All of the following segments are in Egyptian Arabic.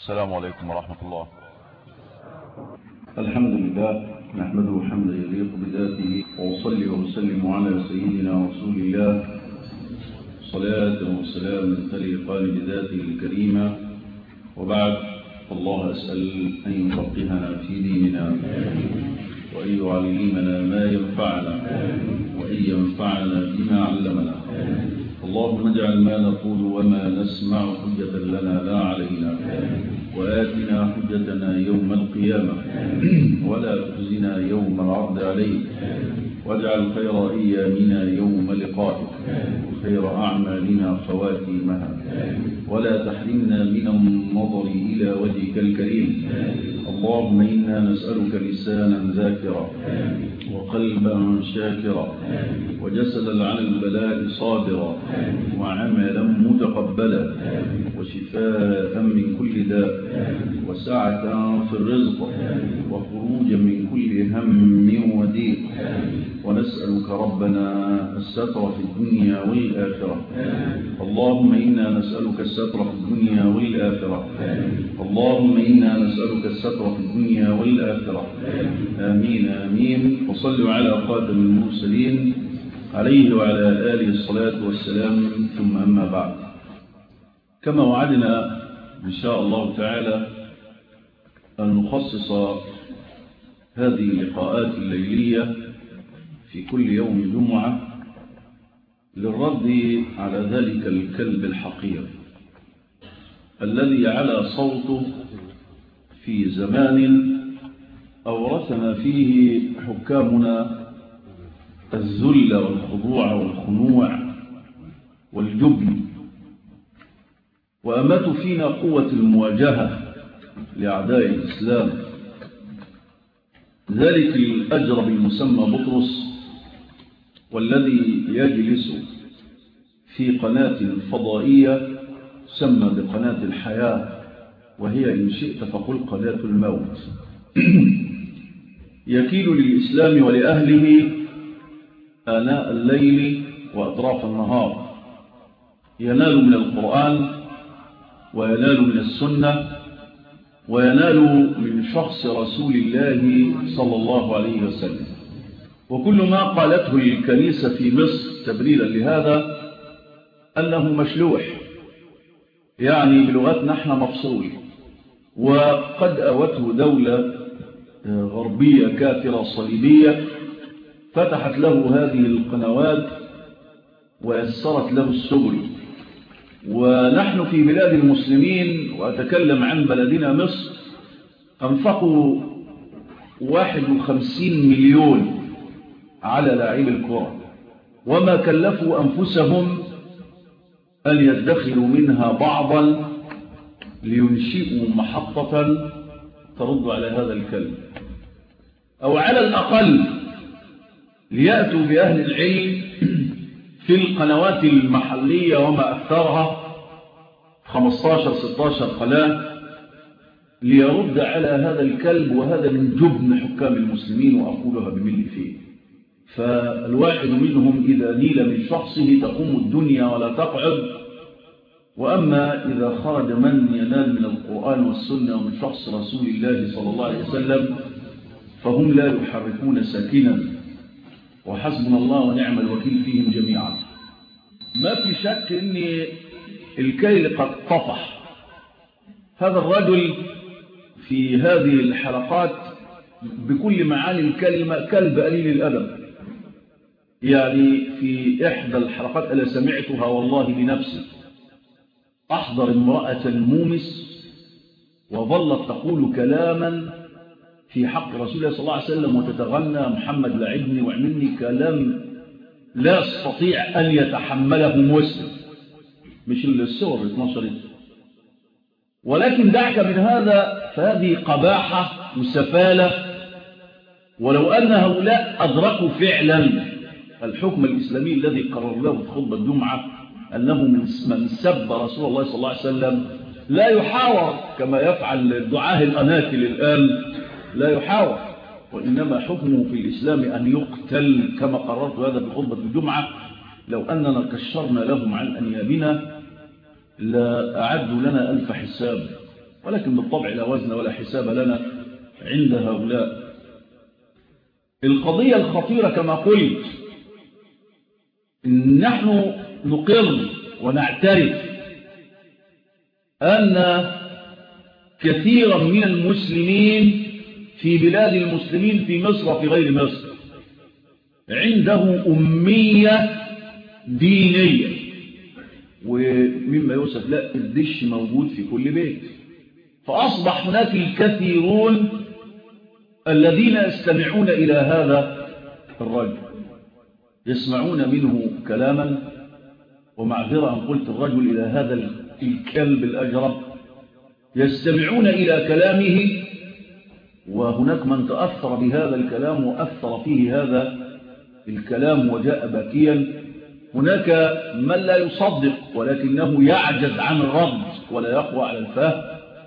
السلام عليكم ورحمة الله الحمد لله نحمده حمدا يليق بذاته وأصلي وأسلم على سيدنا رسول الله صلاة وسلام تليقان بذاته الكريمة وبعد الله أسأل أن يفقهنا في ديننا وأن يعلمنا ما ينفعنا وأن ينفعنا بما علمنا اللهم اجعل ما نقول وما نسمع حجة لنا لا علينا وآتنا حجتنا يوم القيامة ولا تخزنا يوم العرض عليك واجعل خير أيامنا يوم لقائك وخير أعمالنا خواتيمها ولا تحرمنا من النظر إلى وجهك الكريم اللهم إنا نسألك لسانا ذاكرا وقلبا شاكرا وجسدا على البلاء صابرا وعملا متقبلا وشفاء من كل داء وسعة في الرزق وخروجا من كل هم وضيق ونسألك ربنا الستر في الدنيا والآخرة اللهم إنا نسألك الستر في الدنيا والآخرة اللهم إنا نسألك الستر في الدنيا والآخرة آمين آمين وصلوا على خاتم المرسلين عليه وعلى آله الصلاة والسلام ثم أما بعد كما وعدنا إن شاء الله تعالى أن نخصص هذه اللقاءات الليلية في كل يوم جمعة للرد على ذلك الكلب الحقير الذي على صوته في زمان أورثنا فيه حكامنا الذل والخضوع والخنوع والجبن وأماتوا فينا قوة المواجهة لأعداء الإسلام ذلك الأجرب المسمى بطرس والذي يجلس في قناة فضائية تسمى بقناة الحياة وهي إن شئت فقل قناة الموت يكيل للإسلام ولأهله آناء الليل وأطراف النهار ينال من القرآن وينال من السنة وينال من شخص رسول الله صلى الله عليه وسلم وكل ما قالته الكنيسة في مصر تبريرا لهذا أنه مشلوح يعني بلغتنا احنا مفصول وقد أوته دولة غربية كافرة صليبية فتحت له هذه القنوات ويسرت له السبل ونحن في بلاد المسلمين وأتكلم عن بلدنا مصر أنفقوا 51 مليون على لاعبي الكرة وما كلفوا أنفسهم أن يدخلوا منها بعضا لينشئوا محطة ترد على هذا الكلب أو على الأقل ليأتوا بأهل العلم في القنوات المحلية وما أكثرها 15-16 قناة ليرد على هذا الكلب وهذا من جبن حكام المسلمين وأقولها بملء فيه فالواحد منهم إذا نيل من شخصه تقوم الدنيا ولا تقعد وأما إذا خرج من ينال من القرآن والسنة ومن شخص رسول الله صلى الله عليه وسلم فهم لا يحركون ساكنا وحسبنا الله ونعم الوكيل فيهم جميعا ما في شك أن الكيل قد طفح هذا الرجل في هذه الحلقات بكل معاني الكلمة كلب قليل الأدب يعني في إحدى الحلقات ألا سمعتها والله بنفسي أحضر امرأة مومس وظلت تقول كلاما في حق رسول الله صلى الله عليه وسلم وتتغنى محمد لعبني وعملني كلام لا يستطيع أن يتحمله مسلم مش الصور اتنشرت ولكن دعك من هذا فهذه قباحة وسفالة ولو أن هؤلاء أدركوا فعلا الحكم الإسلامي الذي قرر له في خطبة الجمعة أنه من سب رسول الله صلى الله عليه وسلم لا يحاور كما يفعل الدعاه الأناكل الآن لا يحاور وإنما حكمه في الإسلام أن يقتل كما قررت هذا في خطبة الجمعة لو أننا كشرنا لهم عن أنيابنا لأعدوا لنا ألف حساب ولكن بالطبع لا وزن ولا حساب لنا عند هؤلاء القضية الخطيرة كما قلت نحن نقر ونعترف أن كثيرا من المسلمين في بلاد المسلمين في مصر وفي غير مصر عنده أمية دينية ومما يوصف لا الدش موجود في كل بيت فأصبح هناك الكثيرون الذين يستمعون إلى هذا الرجل يسمعون منه كلاما ومعذرة أن قلت الرجل إلى هذا الكلب الأجرب يستمعون إلى كلامه وهناك من تأثر بهذا الكلام وأثر فيه هذا الكلام وجاء باكيا هناك من لا يصدق ولكنه يعجز عن الرد ولا يقوى على الفهم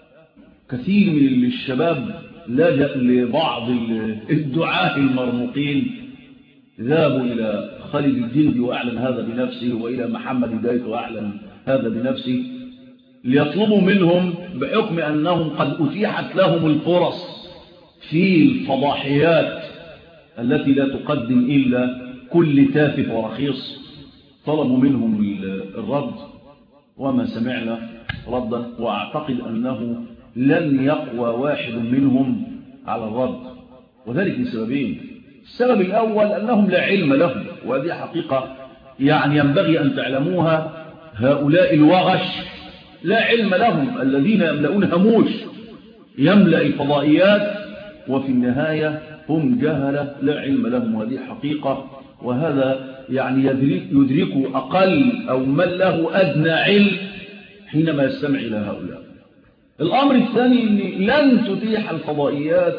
كثير من الشباب لجأ لبعض الدعاة المرموقين ذهبوا إلى خالد الجندي وأعلن هذا بنفسه وإلى محمد هداية وأعلن هذا بنفسه ليطلبوا منهم بحكم أنهم قد أتيحت لهم الفرص في الفضاحيات التي لا تقدم إلا كل تافه ورخيص طلبوا منهم الرد وما سمعنا ردا وأعتقد أنه لن يقوى واحد منهم على الرد وذلك لسببين السبب الأول أنهم لا علم لهم وهذه حقيقة يعني ينبغي أن تعلموها هؤلاء الوغش لا علم لهم الذين يملؤون هموش يملأ الفضائيات وفي النهاية هم جهلة لا علم لهم وهذه حقيقة وهذا يعني يدرك, يدرك أقل أو من له أدنى علم حينما يستمع إلى هؤلاء الأمر الثاني أن لن تتيح الفضائيات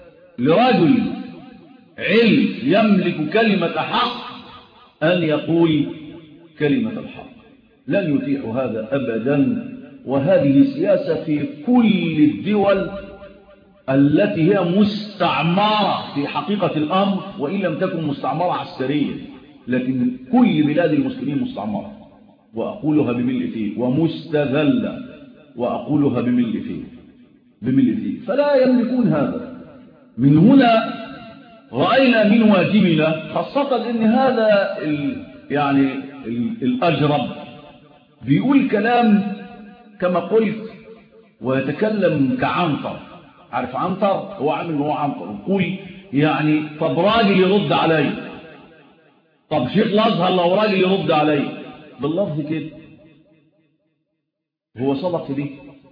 لرجل علم يملك كلمة حق أن يقول كلمة الحق لن يتيح هذا أبدا وهذه سياسة في كل الدول التي هي مستعمرة في حقيقة الأمر وإن لم تكن مستعمرة عسكرية لكن كل بلاد المسلمين مستعمرة وأقولها بملء فيه ومستذلة وأقولها بملء فيه بملء فيه فلا يملكون هذا من هنا رأينا من واجبنا خاصة أن هذا ال يعني ال الأجرب بيقول كلام كما قلت ويتكلم كعنطر عارف عنطر هو عامل هو عنطر يقول يعني طب راجل يرد علي طب شيخ الازهر لو راجل يرد علي باللفظ كده هو صدق في دي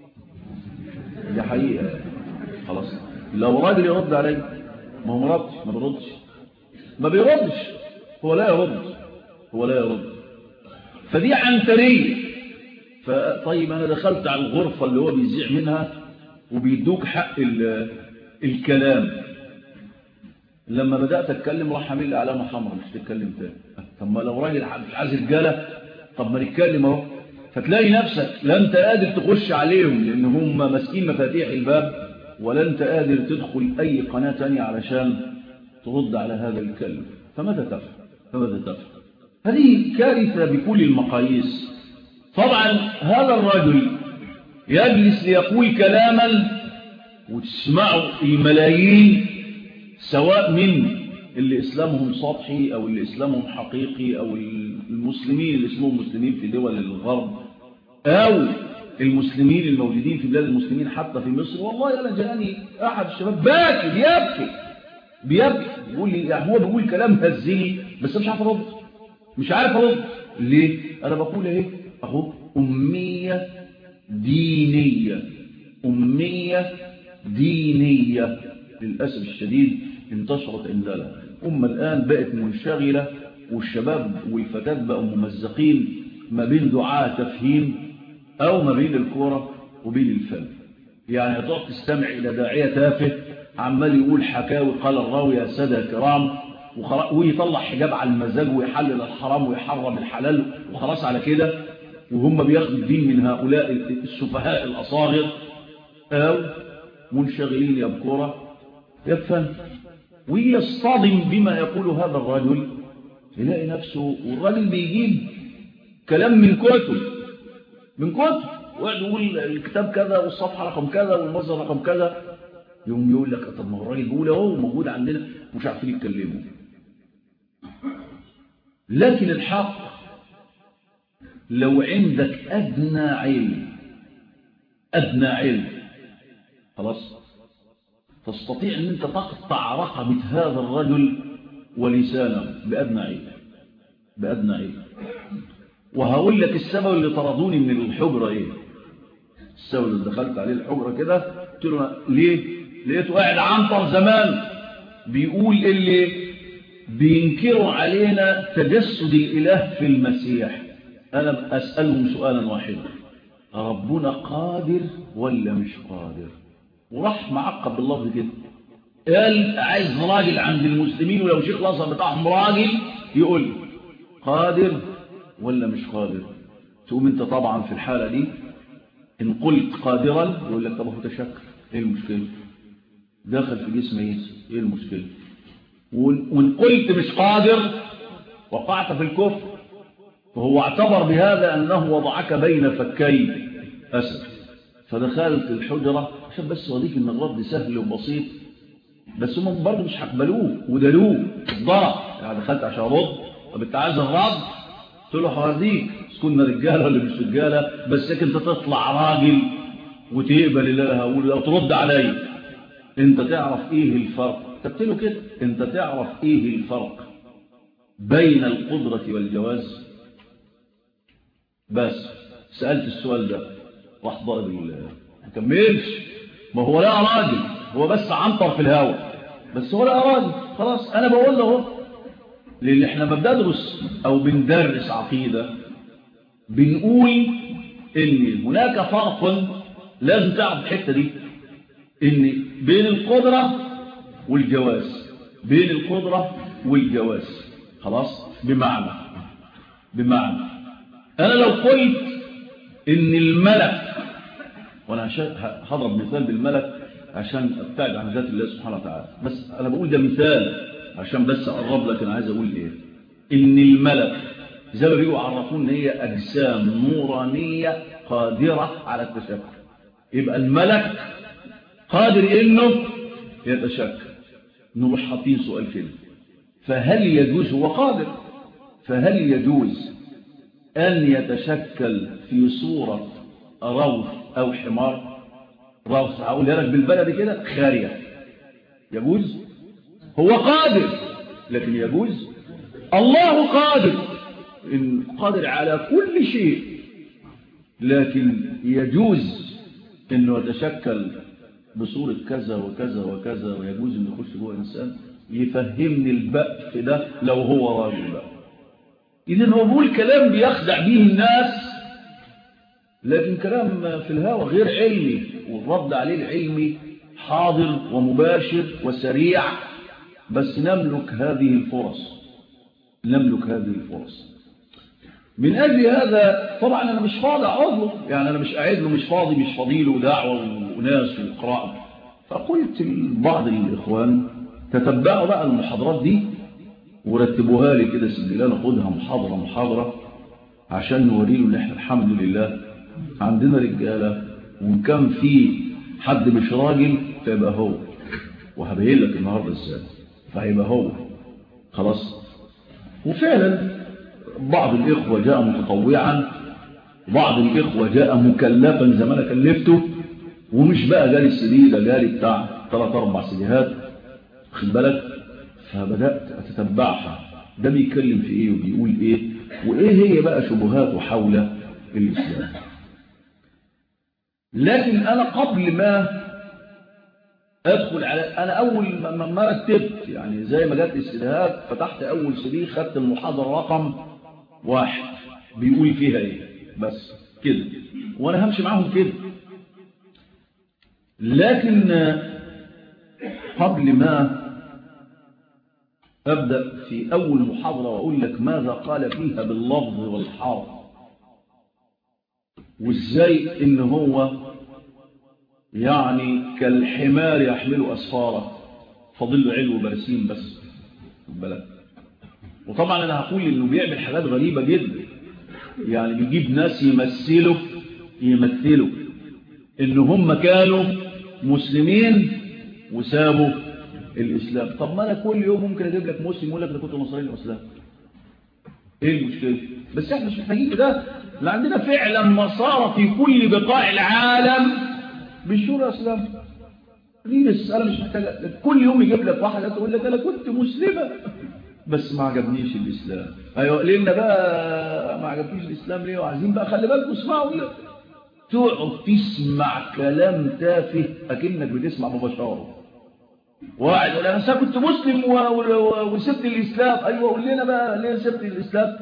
دي حقيقة خلاص لو راجل يرد علي ما هو مردش ما بيردش ما بيردش هو لا يرد هو لا يرد فدي عنترية فطيب أنا دخلت على الغرفة اللي هو بيزيع منها وبيدوك حق الكلام لما بدأت أتكلم راح عامل لي علامة حمراء مش تتكلم تاني طب ما لو راجل مش عايز رجالة طب ما نتكلم اهو فتلاقي نفسك لا انت قادر تخش عليهم لان هم ماسكين مفاتيح الباب ولا انت قادر تدخل اي قناة تانية علشان ترد على هذا الكلب فماذا تفعل فماذا تفعل هذه كارثة بكل المقاييس طبعا هذا الرجل يجلس ليقول كلاما وتسمعه الملايين سواء من اللي إسلامهم سطحي أو اللي إسلامهم حقيقي أو المسلمين اللي اسمهم مسلمين في دول الغرب أو المسلمين الموجودين في بلاد المسلمين حتى في مصر والله أنا جاءني أحد الشباب باكي بيبكي بيبكي بيقول لي يعني هو بيقول كلام هزني بس مش عارف أرد مش عارف أرد ليه أنا بقول إيه أهو أمية دينية أمية دينية للأسف الشديد انتشرت عندنا أمة الآن بقت منشغلة والشباب والفتاة بقوا ممزقين ما بين دعاء تفهيم أو ما بين الكورة وبين الفن يعني هتقعد تستمع إلى داعية تافه عمال يقول حكاوي قال الراوي يا سادة الكرام ويطلع حجاب على المزاج ويحلل الحرام ويحرم الحلال وخلاص على كده وهم بياخدوا الدين من هؤلاء السفهاء الأصاغر أو منشغلين يا بكورة يا بفن ويصطدم بما يقول هذا الرجل يلاقي نفسه والراجل بيجيب كلام من كتب من كتب وقعد يقول الكتاب كذا والصفحة رقم كذا والمصدر رقم كذا يوم يقول لك طب ما هو الراجل بيقول اهو موجود عندنا مش عارفين يتكلموا لكن الحق لو عندك أدنى علم أدنى علم خلاص تستطيع أن أنت تقطع رقبة هذا الرجل ولسانه بأدنى علم بأدنى علم وهقول لك السبب اللي طردوني من الحجرة إيه السبب اللي دخلت عليه الحجرة كده قلت له ليه لقيته قاعد عنطر زمان بيقول اللي بينكروا علينا تجسد الإله في المسيح أنا أسألهم سؤالا واحدا ربنا قادر ولا مش قادر وراح معقب باللفظ كده قال عايز راجل عند المسلمين ولو شيخ الأزهر بتاعهم راجل يقول لي قادر ولا مش قادر تقوم انت طبعا في الحالة دي ان قلت قادرا يقول لك طب هو تشكر ايه المشكلة داخل في جسم عيسى ايه المشكلة وان قلت مش قادر وقعت في الكفر فهو اعتبر بهذا أنه وضعك بين فكي أسد فدخلت الحجرة عشان بس وديك ان الرد سهل وبسيط بس هم برضه مش هقبلوه ودلوه ضرب يعني دخلت عشان ارد طب انت عايز الرد قلت له هوريك كنا رجاله ولا مش رجاله بس انت تطلع راجل وتقبل اللي انا هقوله او ترد عليا انت تعرف ايه الفرق قلت له كده انت تعرف ايه الفرق بين القدرة والجواز بس سألت السؤال ده راح ضارب ما كملش ما هو لا راجل هو بس عنطر في الهواء بس هو لا راجل خلاص انا بقول له لان احنا ما بندرس او بندرس عقيدة بنقول ان هناك فرق لازم تعرف الحتة دي ان بين القدرة والجواز بين القدرة والجواز خلاص بمعنى بمعنى أنا لو قلت إن الملك وأنا هضرب مثال بالملك عشان أبتعد عن ذات الله سبحانه وتعالى بس أنا بقول ده مثال عشان بس أقرب لك أنا عايز أقول إيه إن الملك زي ما بيقولوا عرفون إن هي أجسام نورانية قادرة على التشكل يبقى الملك قادر إنه يتشكل نروح حاطين سؤال كده فهل يجوز هو قادر فهل يجوز أن يتشكل في صورة روث أو حمار روث هقول لك بالبلد كده خارية يجوز هو قادر لكن يجوز الله قادر إن قادر على كل شيء لكن يجوز أنه يتشكل بصورة كذا وكذا وكذا ويجوز أن يخش جوه إنسان يفهمني البأف ده لو هو راجل بقى إذن هو بيقول كلام بيخدع به الناس لكن كلام في الهوى غير علمي والرد عليه العلمي حاضر ومباشر وسريع بس نملك هذه الفرص نملك هذه الفرص من أجل هذا طبعا أنا مش فاضي أقعد له يعني أنا مش قاعد له مش فاضي مش فاضي له دعوة وناس وقراءة فقلت لبعض الإخوان تتبعوا بقى المحاضرات دي ورتبوها لي كده سجلها ناخدها محاضرة محاضرة عشان نوري له ان احنا الحمد لله عندنا رجالة وان كان في حد مش راجل فيبقى هو وهبين لك النهاردة ازاي فهيبقى هو خلاص وفعلا بعض الإخوة جاء متطوعا بعض الإخوة جاء مكلفا زي ما أنا كلفته ومش بقى جالي السدي ده جالي بتاع ثلاث أربع سديهات خد بالك فبدأت أتتبعها ده بيتكلم في إيه وبيقول إيه وإيه هي بقى شبهاته حول الإسلام لكن أنا قبل ما أدخل على أنا أول ما رتبت يعني زي ما جات السديهات فتحت أول سدي خدت المحاضرة رقم واحد بيقول فيها إيه بس كده وأنا همشي معاهم كده لكن قبل ما أبدأ في أول محاضرة وأقول لك ماذا قال فيها باللفظ والحرف وإزاي إن هو يعني كالحمار يحمل أسفاره فضل علو برسيم بس بالك وطبعا أنا هقول إنه بيعمل حاجات غريبة جدا يعني بيجيب ناس يمثلوا يمثلوا ان هم كانوا مسلمين وسابوا الاسلام طب ما انا كل يوم ممكن اجيب لك مسلم يقول لك انا كنت نصراني واسلام ايه المشكله بس احنا مش محتاجين ده لا عندنا فعلا مسار في كل بقاع العالم بالشورى اسلام دي بس انا مش محتاج كل يوم يجيب لك واحد تقول لك انا كنت مسلمه بس ما عجبنيش الاسلام ايوه لنا بقى ما عجبنيش الاسلام ليه وعايزين بقى خلي بالكم اسمعوا ليه تقعد تسمع كلام تافه اكنك بتسمع مباشره واحد يقول انا كنت مسلم وسبت الاسلام ايوه قول لنا بقى ليه سبت الاسلام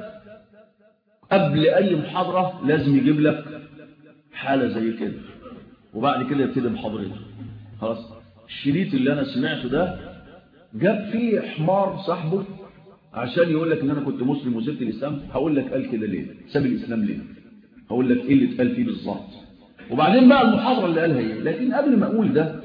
قبل اي محاضره لازم يجيب لك حاله زي كده وبعد كده يبتدي محاضرته خلاص الشريط اللي انا سمعته ده جاب فيه حمار صاحبه عشان يقول لك ان انا كنت مسلم وسبت الاسلام هقول لك قال كده ليه ساب الاسلام ليه هقول لك ايه اللي اتقال فيه بالظبط وبعدين بقى المحاضره اللي قالها ايه لكن قبل ما اقول ده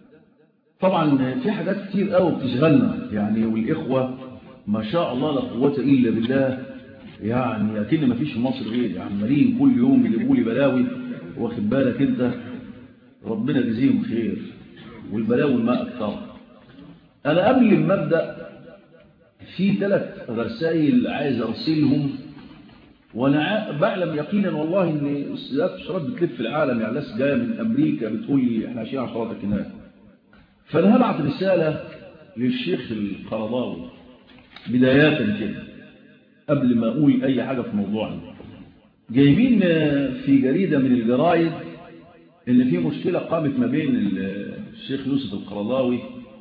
طبعا في حاجات كتير قوي بتشغلنا يعني والاخوه ما شاء الله لا قوه الا بالله يعني اكن ما فيش في مصر غير عمالين كل يوم يجيبوا لي بلاوي واخد بالك انت ربنا يجزيهم خير والبلاوي ما اكثر انا قبل ما ابدا في ثلاث رسائل عايز ارسلهم وانا بعلم يقينا والله ان السياسات الشراب بتلف في العالم يعني ناس جايه من امريكا بتقول لي احنا عايشين على شراطك هناك فانا هبعت رساله للشيخ القرضاوي بدايه كده قبل ما اقول اي حاجه في موضوعنا جايبين في جريده من الجرايد ان في مشكله قامت ما بين الشيخ يوسف القرضاوي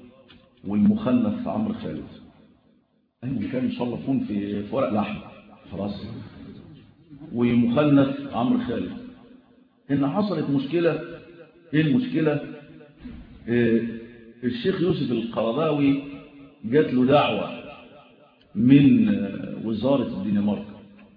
والمخنث عمرو خالد ايوه كان ان شاء الله يكون في ورق لحم خلاص والمخنث عمرو خالد ان حصلت مشكله ايه المشكله إيه الشيخ يوسف القرضاوي جات له دعوه من وزاره الدنمارك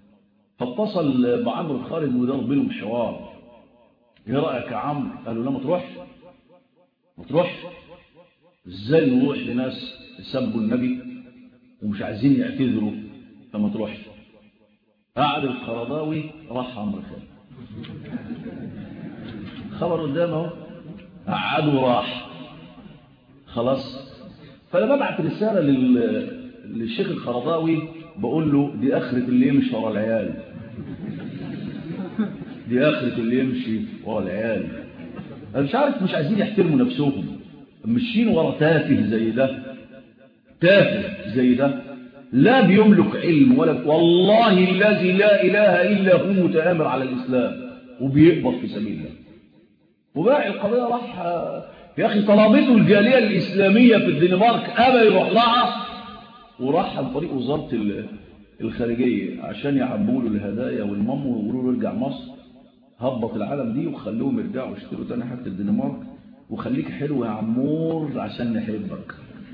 فاتصل بعمرو خالد ودار بينهم حوار ايه رايك يا عمرو قالوا لا ما تروحش ما تروحش ازاي نروح لناس سبوا النبي ومش عايزين يعتذروا فما تروحش قعد القرضاوي راح عمرو خالد خبر قدامه قعد وراح خلاص فانا ببعت رساله لل... للشيخ القرضاوي بقول له دي اخره اللي يمشي ورا العيال دي اخره اللي يمشي ورا العيال انا مش عارف مش عايزين يحترموا نفسهم ماشيين ورا تافه زي ده تافه زي ده لا بيملك علم ولا والله الذي لا إله إلا هو متآمر على الإسلام وبيقبض في سبيل الله وباقي القضية راح يا أخي طلبته الجالية الإسلامية في الدنمارك أبا يروح لها وراح عن طريق وزارة الخارجية عشان يعبوا له الهدايا والمم ويقولوا له ارجع مصر هبط العالم دي وخلوهم يرجعوا يشتروا تاني حاجة الدنمارك وخليك حلو يا عمور عشان نحبك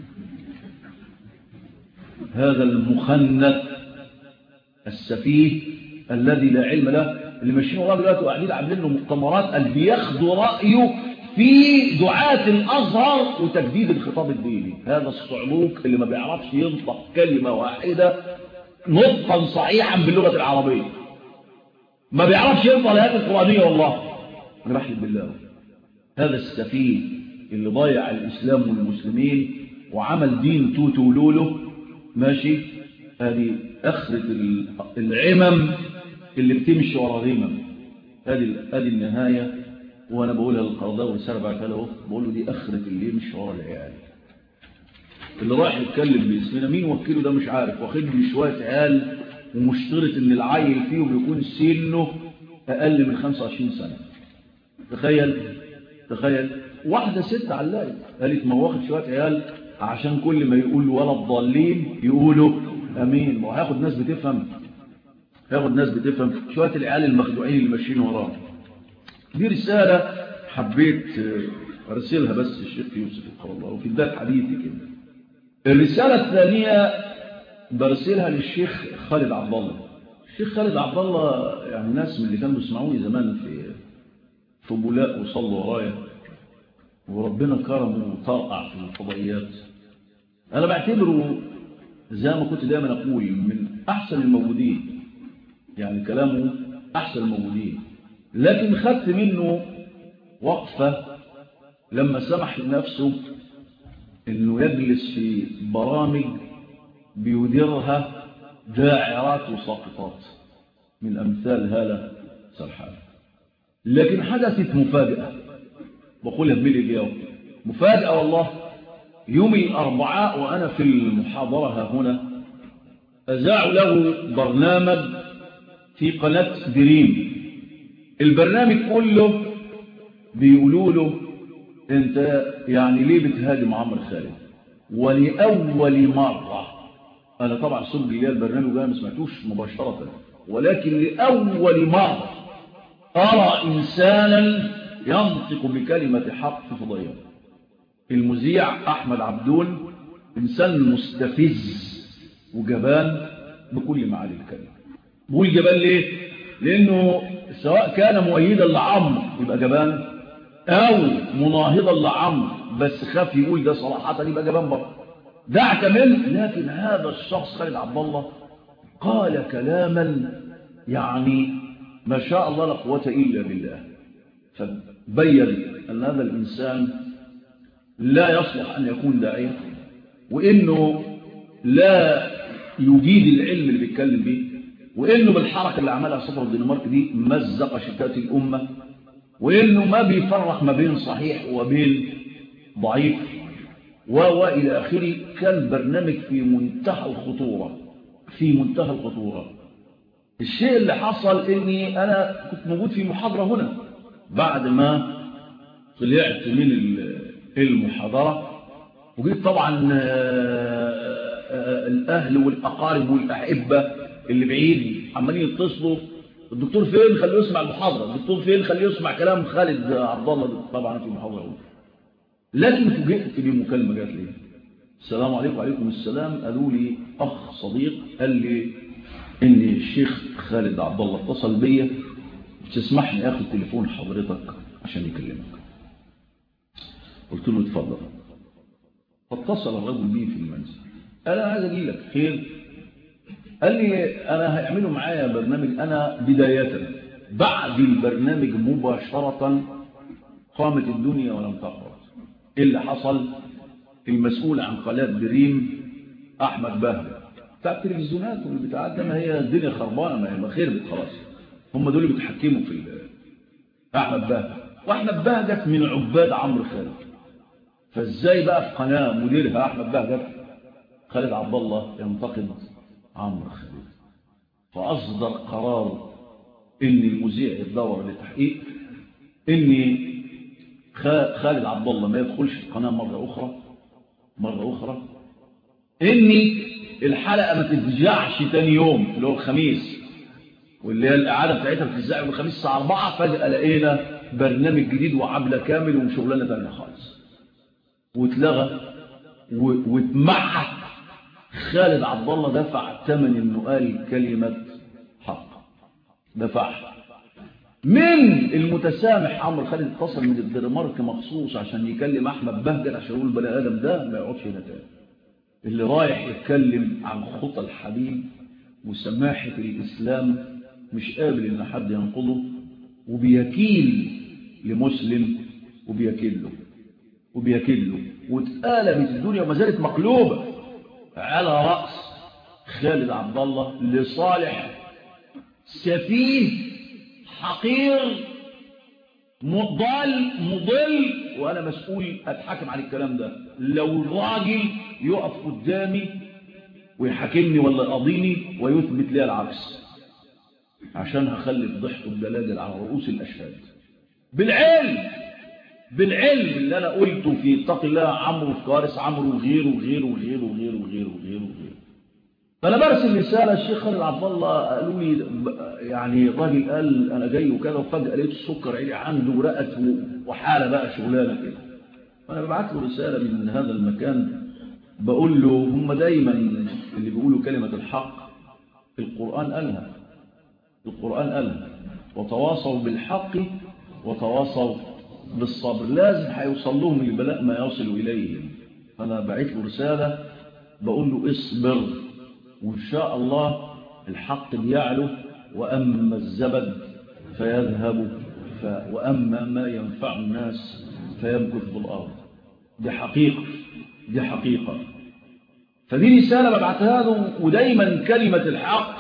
هذا المخنث السفيه الذي لا علم له اللي ماشيين وراه دلوقتي وقاعدين عاملين له مؤتمرات قال بياخدوا رايه في دعاة الازهر وتجديد الخطاب الديني هذا الصعلوك اللي ما بيعرفش ينطق كلمه واحده نطقا صحيحا باللغه العربيه ما بيعرفش ينطق الايات القرانيه والله رحمه بالله هذا السفيه اللي ضيع الاسلام والمسلمين وعمل دين توتو ولولو ماشي هذه أخرة العمم اللي بتمشي ورا غمم هذه هذه النهاية وأنا بقولها للقرضاء والرسالة بعتها له بقول له دي أخرة اللي يمشي ورا العيال اللي رايح يتكلم باسمنا مين وكيله ده مش عارف واخد لي شوية عيال ومشترط إن العيل فيهم يكون سنه أقل من 25 سنة تخيل تخيل واحدة ست علقت قالت ما واخد شوية عيال عشان كل ما يقول ولا الضالين يقولوا امين ما هياخد ناس بتفهم هياخد ناس بتفهم شويه العيال المخدوعين اللي ماشيين وراه دي رساله حبيت ارسلها بس الشيخ يوسف الله وفي بدايه حديثي كده الرساله الثانيه برسلها للشيخ خالد عبد الله الشيخ خالد عبد الله يعني ناس من اللي كانوا بيسمعوني زمان في في بولاق وصلوا ورايا وربنا كرمه وطرقع في الفضائيات أنا بعتبره زي ما كنت دايما أقول من أحسن الموجودين يعني كلامه أحسن الموجودين لكن خدت منه وقفة لما سمح لنفسه انه يجلس في برامج بيديرها داعرات وساقطات من امثال هالة سرحان لكن حدثت مفاجأة بقولها بملي اليوم مفاجأة والله يوم الأربعاء وأنا في المحاضرة هنا أذاعوا له برنامج في قناة دريم البرنامج كله بيقولوا له انت يعني ليه بتهاجم عمرو خالد ولأول مرة أنا طبعا صدق لي البرنامج ده ما سمعتوش مباشرة ولكن لأول مرة أرى إنسانا ينطق بكلمة حق في فضيان المذيع أحمد عبدون إنسان مستفز وجبان بكل معاني الكلمة بقول جبان ليه؟ لأنه سواء كان مؤيدا لعمرو يبقى جبان أو مناهضا لعمرو بس خاف يقول ده صراحة يبقى جبان برضه دعك منه لكن هذا الشخص خالد عبد الله قال كلاما يعني ما شاء الله لا قوة إلا بالله فبين أن هذا الإنسان لا يصلح أن يكون داعية وإنه لا يجيد العلم اللي بيتكلم به وإنه بالحركة اللي عملها صفر الدنمارك دي مزق شتات الأمة وإنه ما بيفرق ما بين صحيح وبين ضعيف وإلى آخره كان برنامج في منتهى الخطورة في منتهى الخطورة الشيء اللي حصل إني أنا كنت موجود في محاضرة هنا بعد ما طلعت من المحاضرة وجيت طبعا الأهل والأقارب والأحبة اللي بعيد عمالين يتصلوا الدكتور فين خليه يسمع المحاضرة الدكتور فين خليه يسمع كلام خالد عبد الله طبعا في المحاضرة لكن فوجئت بمكالمة جات لي السلام عليكم وعليكم السلام قالوا لي أخ صديق قال لي إن الشيخ خالد عبد الله اتصل بيا تسمحني اخد تليفون حضرتك عشان يكلمك قلت له اتفضل فاتصل الرجل بي في المنزل قال انا عايز اجي لك خير قال لي انا هيعملوا معايا برنامج انا بدايه بعد البرنامج مباشره قامت الدنيا ولم تقرأ ايه اللي حصل المسؤول عن قناه دريم احمد بهجه بتاع التلفزيونات والبتاعات ده ما هي الدنيا خربانه ما هي خربت خلاص هم دول اللي بيتحكموا في احمد بهجت واحمد بهجت من عباد عمرو خالد فازاي بقى في قناه مديرها احمد بهجت خالد عبد الله ينتقد عمرو خالد فاصدر قرار ان المذيع يدور للتحقيق ان خالد عبد الله ما يدخلش في القناه مره اخرى مره اخرى ان الحلقه ما تتذاعش تاني يوم اللي هو الخميس واللي هي الإعادة بتاعتها بتتذاع يوم الخميس الساعة 4 فجأة لقينا برنامج جديد وعبلة كامل وشغلانة تانية خالص واتلغى واتمحى خالد عبد الله دفع ثمن انه قال كلمة حق دفعها من المتسامح عمرو خالد اتصل من الدنمارك مخصوص عشان يكلم احمد بهجت عشان يقول البني ادم ده ما يقعدش هنا تاني اللي رايح يتكلم عن خطى الحبيب وسماحة الإسلام مش قابل إن حد ينقضه وبيكيل لمسلم وبيكيل له وبيكيل له واتقلبت الدنيا وما زالت مقلوبة على رأس خالد عبد الله لصالح سفيه حقير مضل مضل وأنا مسؤول أتحكم على الكلام ده لو الراجل يقف قدامي ويحاكمني ولا يقاضيني ويثبت لي العكس عشان هخلي الضحك والدلاجل على رؤوس الأشهاد بالعلم بالعلم اللي أنا قلته في اتق الله عمرو في كوارث عمرو وغيره وغيره وغيره وغيره وغيره وغيره وغيره فأنا برسل رسالة الشيخ خالد عبد الله قالوا لي يعني الراجل قال أنا جاي وكذا وفجأة لقيت السكر عالي عنده ورقت وحالة بقى شغلانة كده فأنا ببعت له رسالة من هذا المكان بقول له هم دايما اللي بيقولوا كلمة الحق القرآن قالها القرآن قالها وتواصوا بالحق وتواصوا بالصبر لازم هيوصل لهم البلاء ما يصل إليهم فأنا بعت له رسالة بقول له اصبر وإن شاء الله الحق بيعلو وأما الزبد فيذهب الجفاء وأما ما ينفع الناس فيمكث بالأرض دي حقيقة دي حقيقة فدي رسالة ببعتها له ودايما كلمة الحق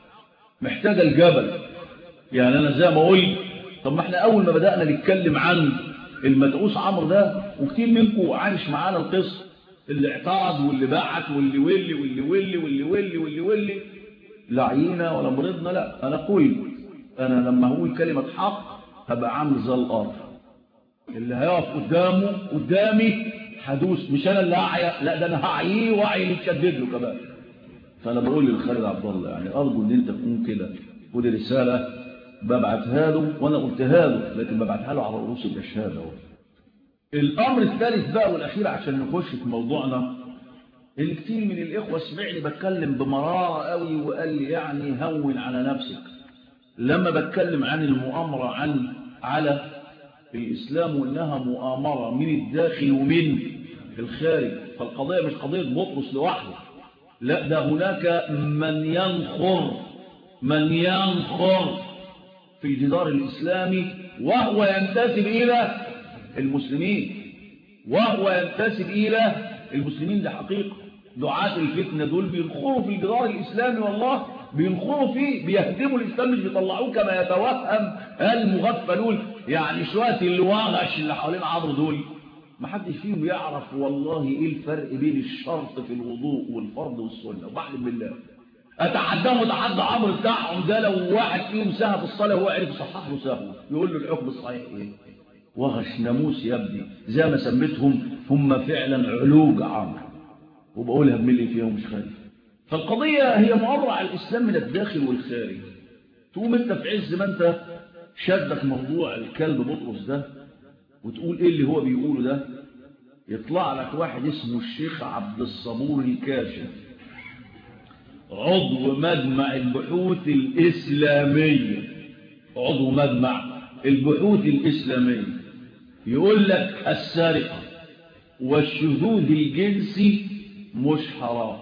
محتاجة الجبل يعني أنا زي ما قلت طب ما احنا أول ما بدأنا نتكلم عن المدعوس عمرو ده وكتير منكم عايش معانا القصة اللي اعترض واللي بعت واللي ولي واللي ولي واللي ولي واللي ولي لا عينا ولا مرضنا لا أنا قلت أنا لما هقول كلمة حق هبقى عامل زي الأرض اللي هيقف قدامه قدامي هدوس مش أنا اللي هعيا لا ده أنا هعيه وعي اللي تشدد له كمان فأنا بقول للخالد عبد الله يعني أرجو إن أنت تكون كده ودي رسالة ببعتها له وأنا قلتها له لكن ببعتها له على رؤوس الأشهاد اهو الأمر الثالث بقى والأخير عشان نخش في موضوعنا اللي كتير من الإخوة سمعني بتكلم بمرارة قوي وقال لي يعني هون على نفسك لما بتكلم عن المؤامرة عن على الإسلام وإنها مؤامرة من الداخل ومن الخارج فالقضية مش قضية بطرس لوحده لا ده هناك من ينخر من ينخر في الجدار الإسلامي وهو ينتسب إلى المسلمين وهو ينتسب إلى المسلمين ده حقيقة دعاة الفتنة دول بينخروا في الجدار الإسلامي والله بينخروا فيه بيهدموا الإسلام مش بيطلعوه كما يتوهم المغفلون يعني شوية الواغش اللي حوالين عمرو دول ما حدش فيهم يعرف والله ايه الفرق بين الشرط في الوضوء والفرض والسنة وبعلم بالله اتحداهم وتحدى عمرو بتاعهم ده لو واحد فيهم سهى في الصلاة وهو عرف يصحح له سهوه يقول له الحكم الصحيح ايه وغش ناموس يا ابني زي ما سميتهم هم فعلا علوج عمرو وبقولها بملي فيهم مش خايف فالقضية هي مؤامرة على الإسلام من الداخل والخارج تقوم انت في عز ما انت شدك موضوع الكلب بطرس ده وتقول ايه اللي هو بيقوله ده يطلع لك واحد اسمه الشيخ عبد الصبور الكاشف عضو مجمع البحوث الإسلامية عضو مجمع البحوث الإسلامية يقول لك السرقة والشذوذ الجنسي مش حرام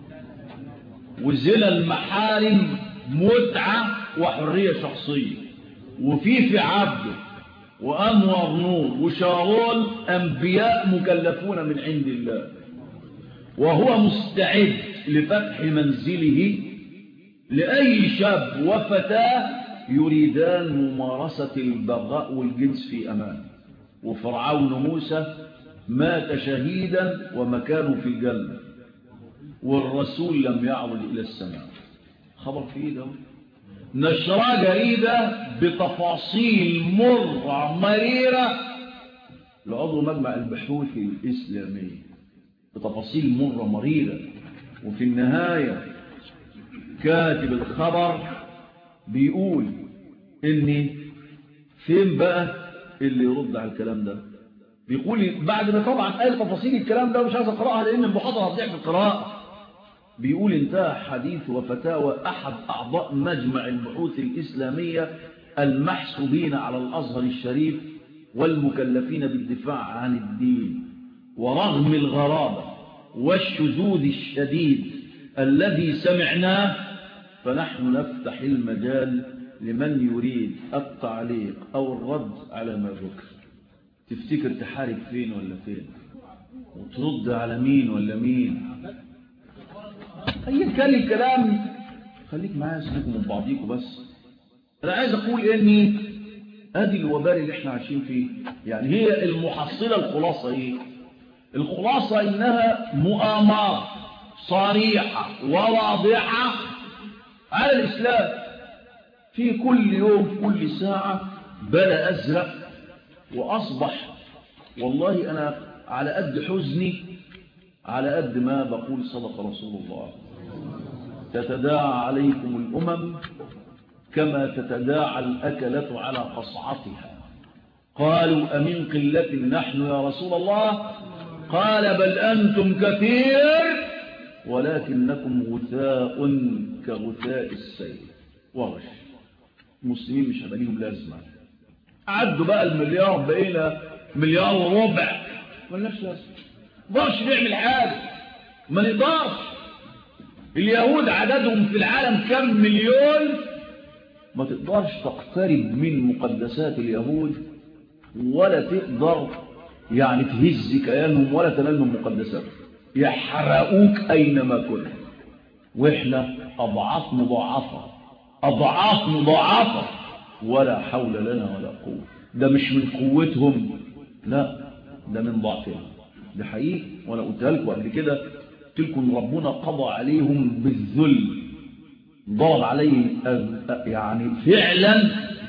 وزنا المحارم متعة وحرية شخصية وفي في عبده وأنور نور وشارون أنبياء مكلفون من عند الله وهو مستعد لفتح منزله لأي شاب وفتاة يريدان ممارسة البغاء والجنس في أمان وفرعون موسى مات شهيدا ومكانه في الجنة والرسول لم يعود إلى السماء خبر في إيه ده نشرة جريدة بتفاصيل مرة مريرة لعضو مجمع البحوث الإسلامية بتفاصيل مرة مريرة وفي النهاية كاتب الخبر بيقول ان فين بقى اللي يرد على الكلام ده بيقول بعد ما طبعا قال تفاصيل الكلام ده مش عايز اقراها لان المحاضره هتضيع في القراءه بيقول انتهى حديث وفتاوى احد اعضاء مجمع البحوث الاسلاميه المحسوبين على الازهر الشريف والمكلفين بالدفاع عن الدين ورغم الغرابه والشذوذ الشديد الذي سمعناه فنحن نفتح المجال لمن يريد التعليق أو الرد على ما ذكر تفتكر تحارب فين ولا فين وترد على مين ولا مين أي كان الكلام خليك معايا سيبكم من بعضيكم بس أنا عايز أقول إني أدي الوبال اللي احنا عايشين فيه يعني هي المحصلة الخلاصة إيه الخلاصة إنها مؤامرة صريحة وواضحة على الإسلام في كل يوم كل ساعة بلا أزرق وأصبح والله أنا على قد حزني على قد ما بقول صدق رسول الله تتداعى عليكم الأمم كما تتداعى الأكلة على قصعتها قالوا أمن قلة نحن يا رسول الله قال بل أنتم كثير ولكنكم غثاء كغثاء السيل وغش المسلمين مش هيبقى ليهم لازمه عدوا بقى المليار بقينا مليار وربع مالناش لازمه ما نقدرش نعمل حاجه ما نقدرش اليهود عددهم في العالم كم مليون ما تقدرش تقترب من مقدسات اليهود ولا تقدر يعني تهز كيانهم ولا تنال من مقدساتهم يحرقوك أينما كنت وإحنا أضعاف مضاعفة أضعاف مضاعفة ولا حول لنا ولا قوة ده مش من قوتهم لا ده من ضعفهم ده حقيقي وأنا قلتها لكم قبل كده قلت لكم ربنا قضى عليهم بالذل ضرب عليهم يعني فعلا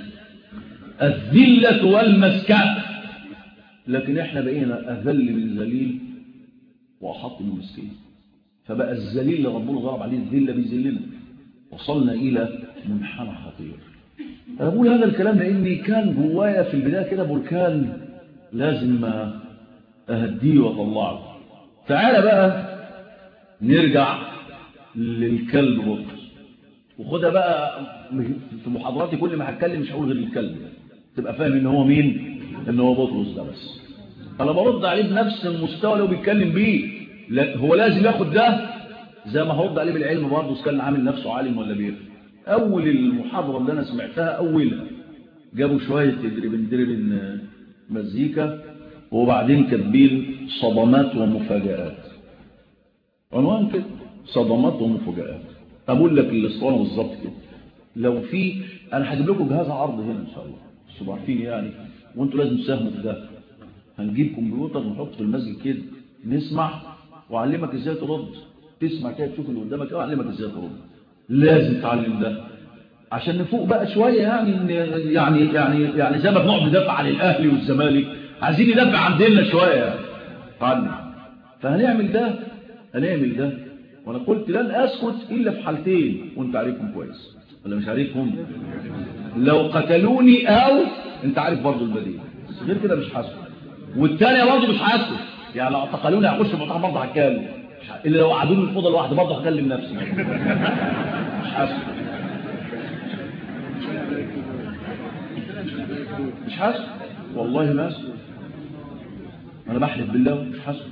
الذلة والمسكنة لكن احنا بقينا أذل من ذليل وأحط من مسكين فبقى الذليل اللي ربنا ضرب عليه الذلة بيذلنا وصلنا إلى منحنى خطير أنا بقول هذا الكلام لأني كان جوايا في البداية كده بركان لازم أهديه وأطلعه تعالى بقى نرجع للكلب بطرس وخدها بقى في محاضراتي كل ما هتكلم مش هقول غير الكلب تبقى فاهم ان هو مين ان هو بطرس ده بس انا برد عليه بنفس المستوى اللي هو بيتكلم بيه لا هو لازم ياخد ده زي ما هرد عليه بالعلم برضه كان عامل نفسه عالم ولا بيفهم اول المحاضره اللي انا سمعتها اولها جابوا شويه دربن دربن مزيكا وبعدين كاتبين صدمات ومفاجآت عنوان كده صدمات ومفاجآت اقول لك الاسطوانه بالظبط كده لو في انا هجيب لكم جهاز عرض هنا ان شاء الله انتوا عارفين يعني وانتوا لازم تساهموا في ده هنجيب كمبيوتر ونحط في المسجد كده نسمع واعلمك ازاي ترد تسمع كده تشوف اللي قدامك واعلمك ازاي ترد لازم تعلم ده عشان نفوق بقى شويه يعني يعني يعني يعني زي ما بنقعد ندافع عن الاهلي والزمالك عايزين ندافع عن ديننا شويه يعني فهنعمل ده هنعمل ده وانا قلت لن اسكت الا في حالتين وانت عارفهم كويس ولا مش عارفهم لو قتلوني او انت عارف برضو البديل غير كده مش حاسس والثانيه برضو مش حاسس يعني لو اعتقلوني هخش المطاح برضه هتكلم الا لو قعدوني في الاوضه لوحدي برضه هكلم نفسي مش حاسس مش حاسس والله ما اسكت انا بحلف بالله مش حاسس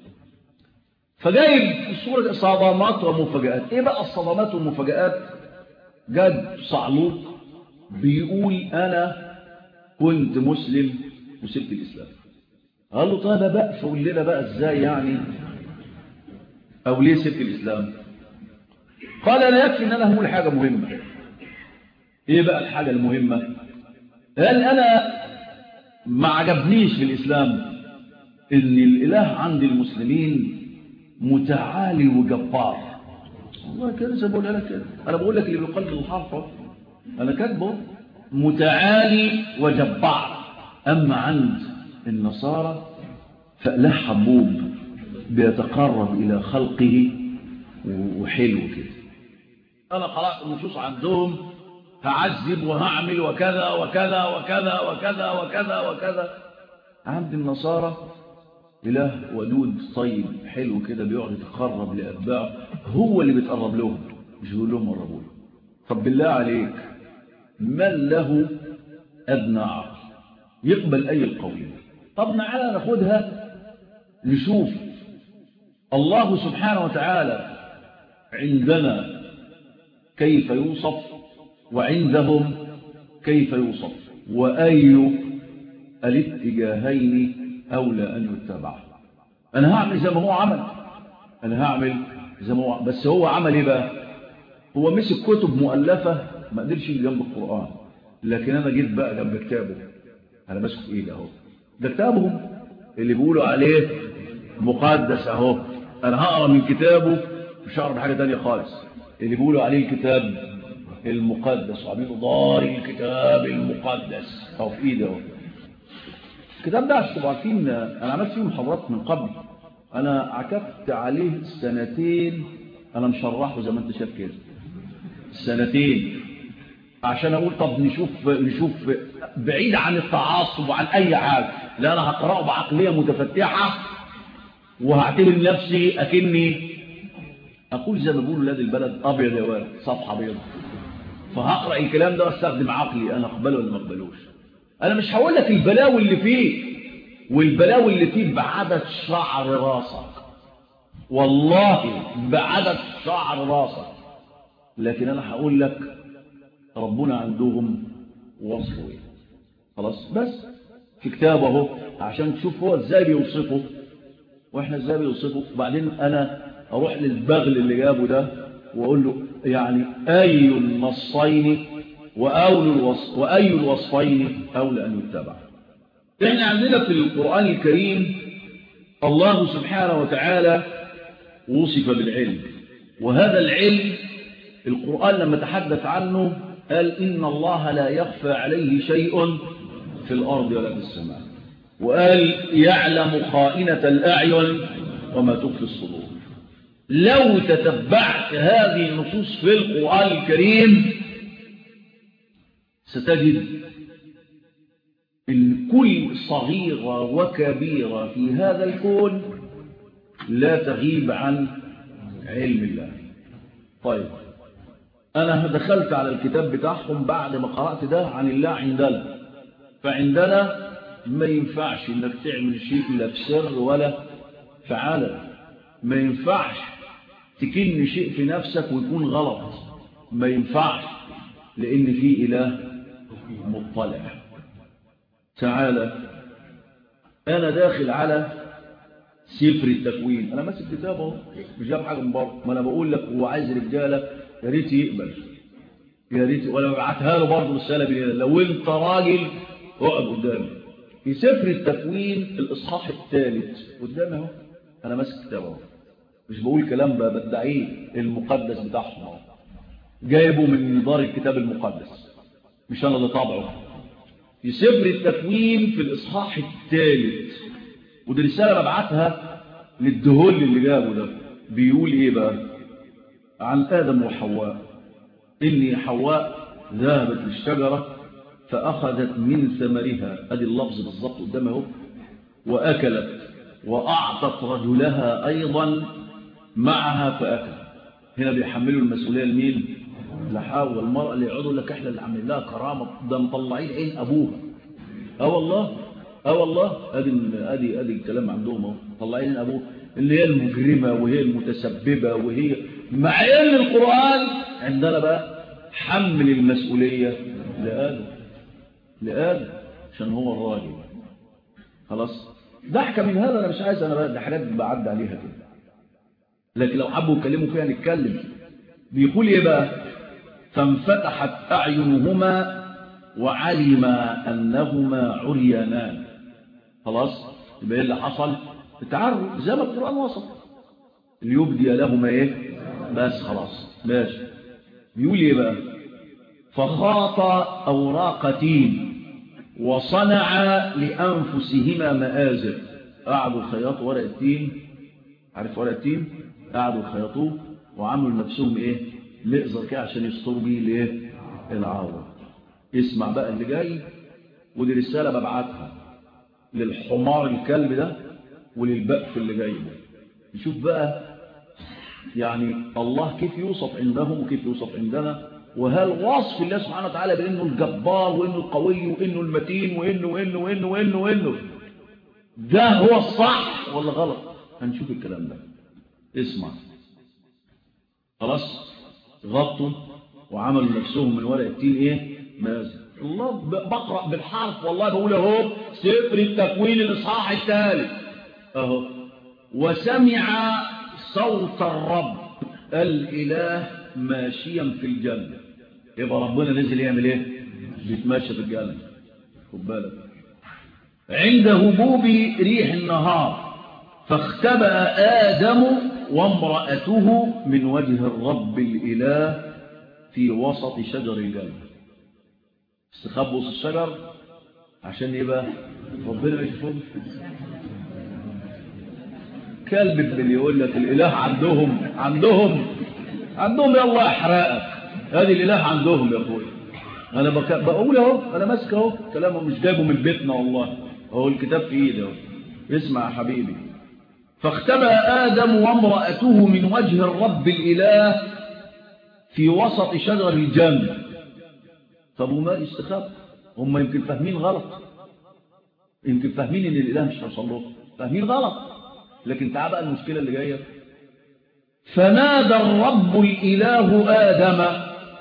فجايب الصورة صدمات ومفاجآت ايه بقى الصدمات والمفاجآت جد صعلوك بيقول انا كنت مسلم وسبت الاسلام قال له طيب بقى فقول لنا بقى ازاي يعني او ليه سبت الاسلام قال لا يكفي ان انا هقول حاجة مهمة ايه بقى الحاجة المهمة قال انا ما عجبنيش في الاسلام ان الاله عند المسلمين متعالي وجبار والله كده زي بقول لك كده انا بقول لك اللي بيقلد الحرف انا كاتبه متعالي وجبار اما عند النصارى فاله حبوب بيتقرب الى خلقه وحلو كده انا قرات النصوص عندهم هعذب وهعمل وكذا وكذا وكذا وكذا وكذا وكذا عند النصارى إله ودود طيب حلو كده بيقعد يتقرب لأتباعه هو اللي بيتقرب لهم مش بيقول لهم قربوا له طب بالله عليك من له أدنى عقل يقبل أي القول طب تعالى ناخدها نشوف الله سبحانه وتعالى عندنا كيف يوصف وعندهم كيف يوصف وأي الاتجاهين أولى أن يتبع أنا هعمل زي ما هو عمل أنا هعمل زي ما هو بس هو عمل إيه بقى هو مسك كتب مؤلفة ما قدرش يجي جنب القرآن لكن أنا جيت بقى جنب كتابه أنا ماسك في إيدي أهو ده كتابهم اللي بيقولوا عليه مقدس أهو أنا هقرا من كتابه مش هقرا بحاجة تانية خالص اللي بيقولوا عليه الكتاب المقدس وعاملين دار الكتاب المقدس أو في إيدي أهو الكتاب ده عشان تبقوا عارفين انا عملت فيه محاضرات من قبل انا عكفت عليه سنتين انا مشرحه زي ما انت شايف كده سنتين عشان اقول طب نشوف نشوف بعيد عن التعصب وعن اي حاجه لا انا هقراه بعقليه متفتحه وهعتبر نفسي اكني اقول زي ما بيقولوا ولاد البلد ابيض يا ولد صفحه بيضاء فهقرا الكلام ده واستخدم عقلي انا اقبله ولا ما اقبلوش انا مش هقول لك البلاوي اللي فيه والبلاوي اللي فيه بعدد شعر راسك والله بعدد شعر راسك لكن انا هقول لك ربنا عندهم وصفه ايه خلاص بس في كتابه عشان تشوف هو ازاي بيوصفه واحنا ازاي بيوصفه وبعدين انا اروح للبغل اللي جابه ده واقول له يعني اي النصين واول الوصف واي الوصفين اولى ان يتبع احنا عندنا في القران الكريم الله سبحانه وتعالى وصف بالعلم وهذا العلم القرآن لما تحدث عنه قال إن الله لا يخفى عليه شيء في الأرض ولا في السماء وقال يعلم خائنة الأعين وما تخفي الصدور لو تتبعت هذه النصوص في القرآن الكريم ستجد إن كل صغيرة وكبيرة في هذا الكون لا تغيب عن علم الله طيب أنا دخلت على الكتاب بتاعهم بعد ما قرأت ده عن الله عندنا فعندنا ما ينفعش إنك تعمل شيء لا في سر ولا في علن ما ينفعش تكن شيء في نفسك ويكون غلط ما ينفعش لأن في إله مطلع تعالى أنا داخل على سفر التكوين أنا ماسك كتاب اهو مش جاب حاجة من بره ما أنا بقول لك هو عايز رجالة يا ريت يقبل يا ريت ولا ببعتها له برضه رسالة بيها لو أنت راجل اقعد قدامي في سفر التكوين الإصحاح الثالث قدامي اهو أنا ماسك كتاب اهو مش بقول كلام بدعيه المقدس بتاعهم اهو جايبه من دار الكتاب المقدس مش أنا اللي طابعه في سفر التكوين في الإصحاح الثالث ودي رسالة ببعتها للدهول اللي جابه ده بيقول إيه بقى عن آدم وحواء إني حواء ذهبت للشجرة فأخذت من ثمرها أدي اللفظ بالضبط قدامها اهو وأكلت وأعطت رجلها أيضا معها فأكل هنا بيحملوا المسؤولية لمين لحاول المرأة اللي يقعدوا لك احنا اللي عاملين لها كرامة ده مطلعين عين أبوها اه والله اه والله ادي ادي ادي الكلام عندهم اهو مطلعين عين أبوها اللي هي المجرمة وهي المتسببة وهي مع ان القرآن عندنا بقى حمل المسؤولية لآدم لآدم عشان هو الراجل خلاص ضحكة من هذا انا مش عايز انا بقى ده حاجات بعد عليها كده لكن لو حبوا يتكلموا فيها نتكلم بيقول ايه بقى فانفتحت أعينهما وعلم أنهما عريانان خلاص يبقى ايه اللي حصل التعرض زي ما القرآن وصف ليبدي لهما ايه بس خلاص ماشي بيقول ايه بقى فخاط أوراق تين وصنع لأنفسهما مآزر قعدوا خياطوا ورق التين عارف ورق التين قعدوا خياطوه وعملوا لنفسهم ايه مئزر كده عشان يستروا بيه الايه العوره اسمع بقى اللي جاي ودي رساله ببعتها للحمار الكلب ده وللبقف اللي جاي ده نشوف بقى يعني الله كيف يوصف عندهم وكيف يوصف عندنا وهل وصف الله سبحانه وتعالى بانه الجبار وانه القوي وانه المتين وانه وانه وانه وانه وانه ده هو الصح ولا غلط هنشوف الكلام ده اسمع خلاص غطوا وعملوا نفسهم من ورق التين ايه مازن الله بقرأ بالحرف والله بقول اهو سفر التكوين الاصحاح الثالث اهو وسمع صوت الرب الاله ماشيا في الجنة يبقى ربنا نزل يعمل ايه بيتمشى في الجنة خد بالك عند هبوب ريح النهار فاختبأ آدم وامرأته من وجه الرب الإله في وسط شجر الجنة استخبوا وسط الشجر عشان يبقى ربنا يشوفهم كلب ابن يقول لك الإله عندهم عندهم عندهم يا الله احرقك هذه الإله عندهم يا أخوي أنا بك... بقول أهو أنا ماسك أهو كلامه مش جايبه من بيتنا والله أهو الكتاب في إيدي أهو اسمع يا حبيبي فاختبأ آدم وامرأته من وجه الرب الإله في وسط شجر الجنة طب وما استخاب هم يمكن فاهمين غلط يمكن فاهمين ان الإله مش هيوصل له فاهمين غلط لكن تعال بقى المشكلة اللي جاية فنادى الرب الإله آدم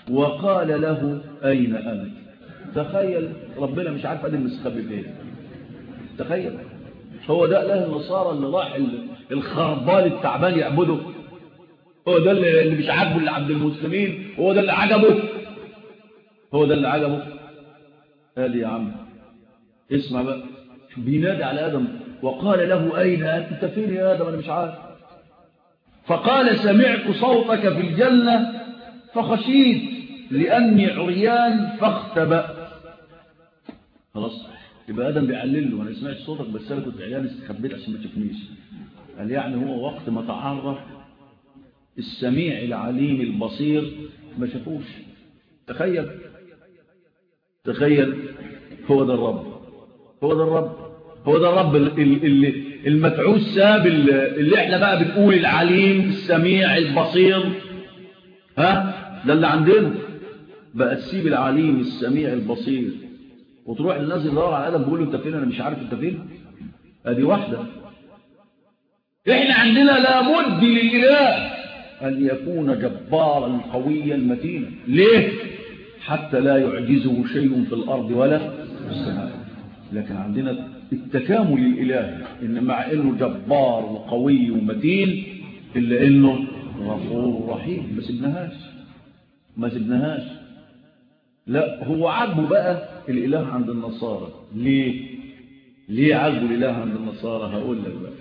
وقال له أين أنت تخيل ربنا مش عارف أدم مستخبي فين تخيل هو ده اله النصارى اللي راح الخربان التعبان يعبده هو ده اللي مش عاجبه اللي عبد المسلمين هو ده اللي عجبه هو ده اللي عجبه قال يا عم اسمع بقى بينادي على آدم وقال له أين أنت فين يا آدم أنا مش عارف فقال سمعت صوتك في الجنة فخشيت لأني عريان فاختبأت خلاص يبقى آدم بيعلل له أنا سمعت صوتك بس أنا كنت عريان استخبيت عشان ما تشوفنيش قال يعني هو وقت ما تعرف السميع العليم البصير ما شافوش تخيل تخيل هو ده الرب هو ده الرب هو ده الرب اللي المدعو الساب اللي احنا بقى بنقول العليم السميع البصير ها ده اللي عندنا بقى تسيب العليم السميع البصير وتروح للناس اللي دور على ادم بيقول له انت فين انا مش عارف انت فين ادي واحده احنا عندنا لابد للاله ان يكون جبارا قويا متينا ليه حتى لا يعجزه شيء في الارض ولا في السماء لكن عندنا التكامل الالهي ان مع انه جبار وقوي ومتين الا انه غفور رحيم ما سبناهاش ما سبناهاش لا هو عاجبه بقى الاله عند النصارى ليه ليه عاجبه الاله عند النصارى هقول لك بقى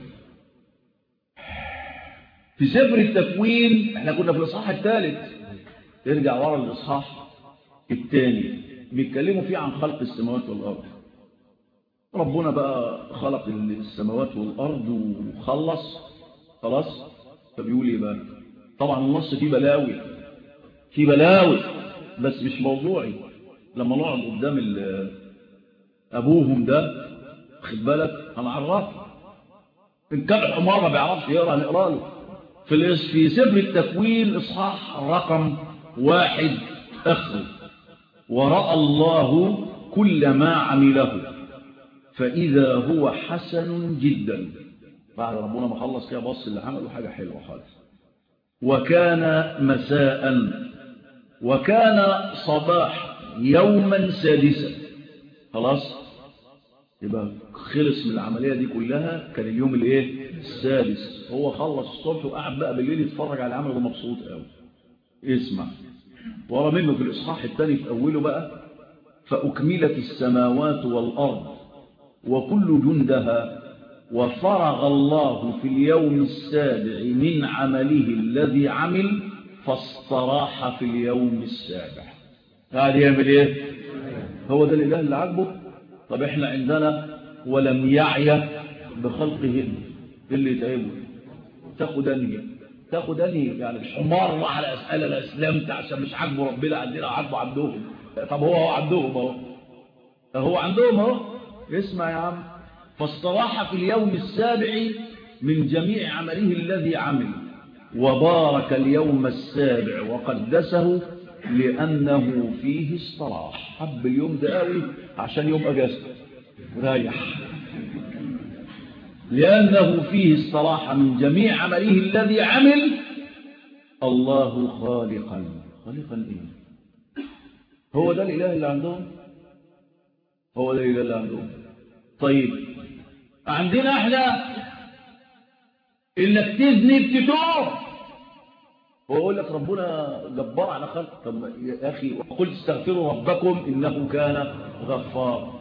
في سفر التكوين احنا كنا في الاصحاح الثالث ارجع ورا الاصحاح الثاني بيتكلموا فيه عن خلق السماوات والارض ربنا بقى خلق السماوات والارض وخلص خلاص فبيقول ايه بقى طبعا النص فيه بلاوي فيه بلاوي بس مش موضوعي لما نقعد قدام ابوهم ده خد بالك هنعرفه ان كان حمار ما بيعرفش يقرا نقرا له في في سفر التكوين اصحاح رقم واحد اخر وراى الله كل ما عمله فاذا هو حسن جدا بعد ربنا ما خلص كده بص اللي عمله حاجه حلوه خالص وكان مساء وكان صباح يوما سادسا خلاص يبقى خلص من العملية دي كلها كان اليوم الايه السادس هو خلص الصبح وقعد بقى بالليل يتفرج على العمل ومبسوط قوي اسمع ورا منه في الاصحاح الثاني في اوله بقى فاكملت السماوات والارض وكل جندها وفرغ الله في اليوم السابع من عمله الذي عمل فاستراح في اليوم السابع قاعد يعمل ايه هو ده الاله اللي عاجبه طب احنا عندنا ولم يعي بخلقهن اللي يتعبه تاخد انهي تاخد انهي يعني الحمار راح على اسئله لا اسلمت عشان مش عاجبه ربنا عندنا عاجبه عندهم طب هو هو عندهم اهو هو عندهم اهو اسمع يا عم فاستراح في اليوم السابع من جميع عمله الذي عمل وبارك اليوم السابع وقدسه لأنه فيه استراح حب اليوم ده قوي عشان يوم أجازته رايح لأنه فيه استراح من جميع عمله الذي عمل الله خالقا خالقا إيه هو ده الإله اللي عندهم هو ده الإله اللي عندهم طيب عندنا احنا انك تزني بتتوب ويقول لك ربنا جبار على خلق طب يا اخي وقل استغفروا ربكم انه كان غفار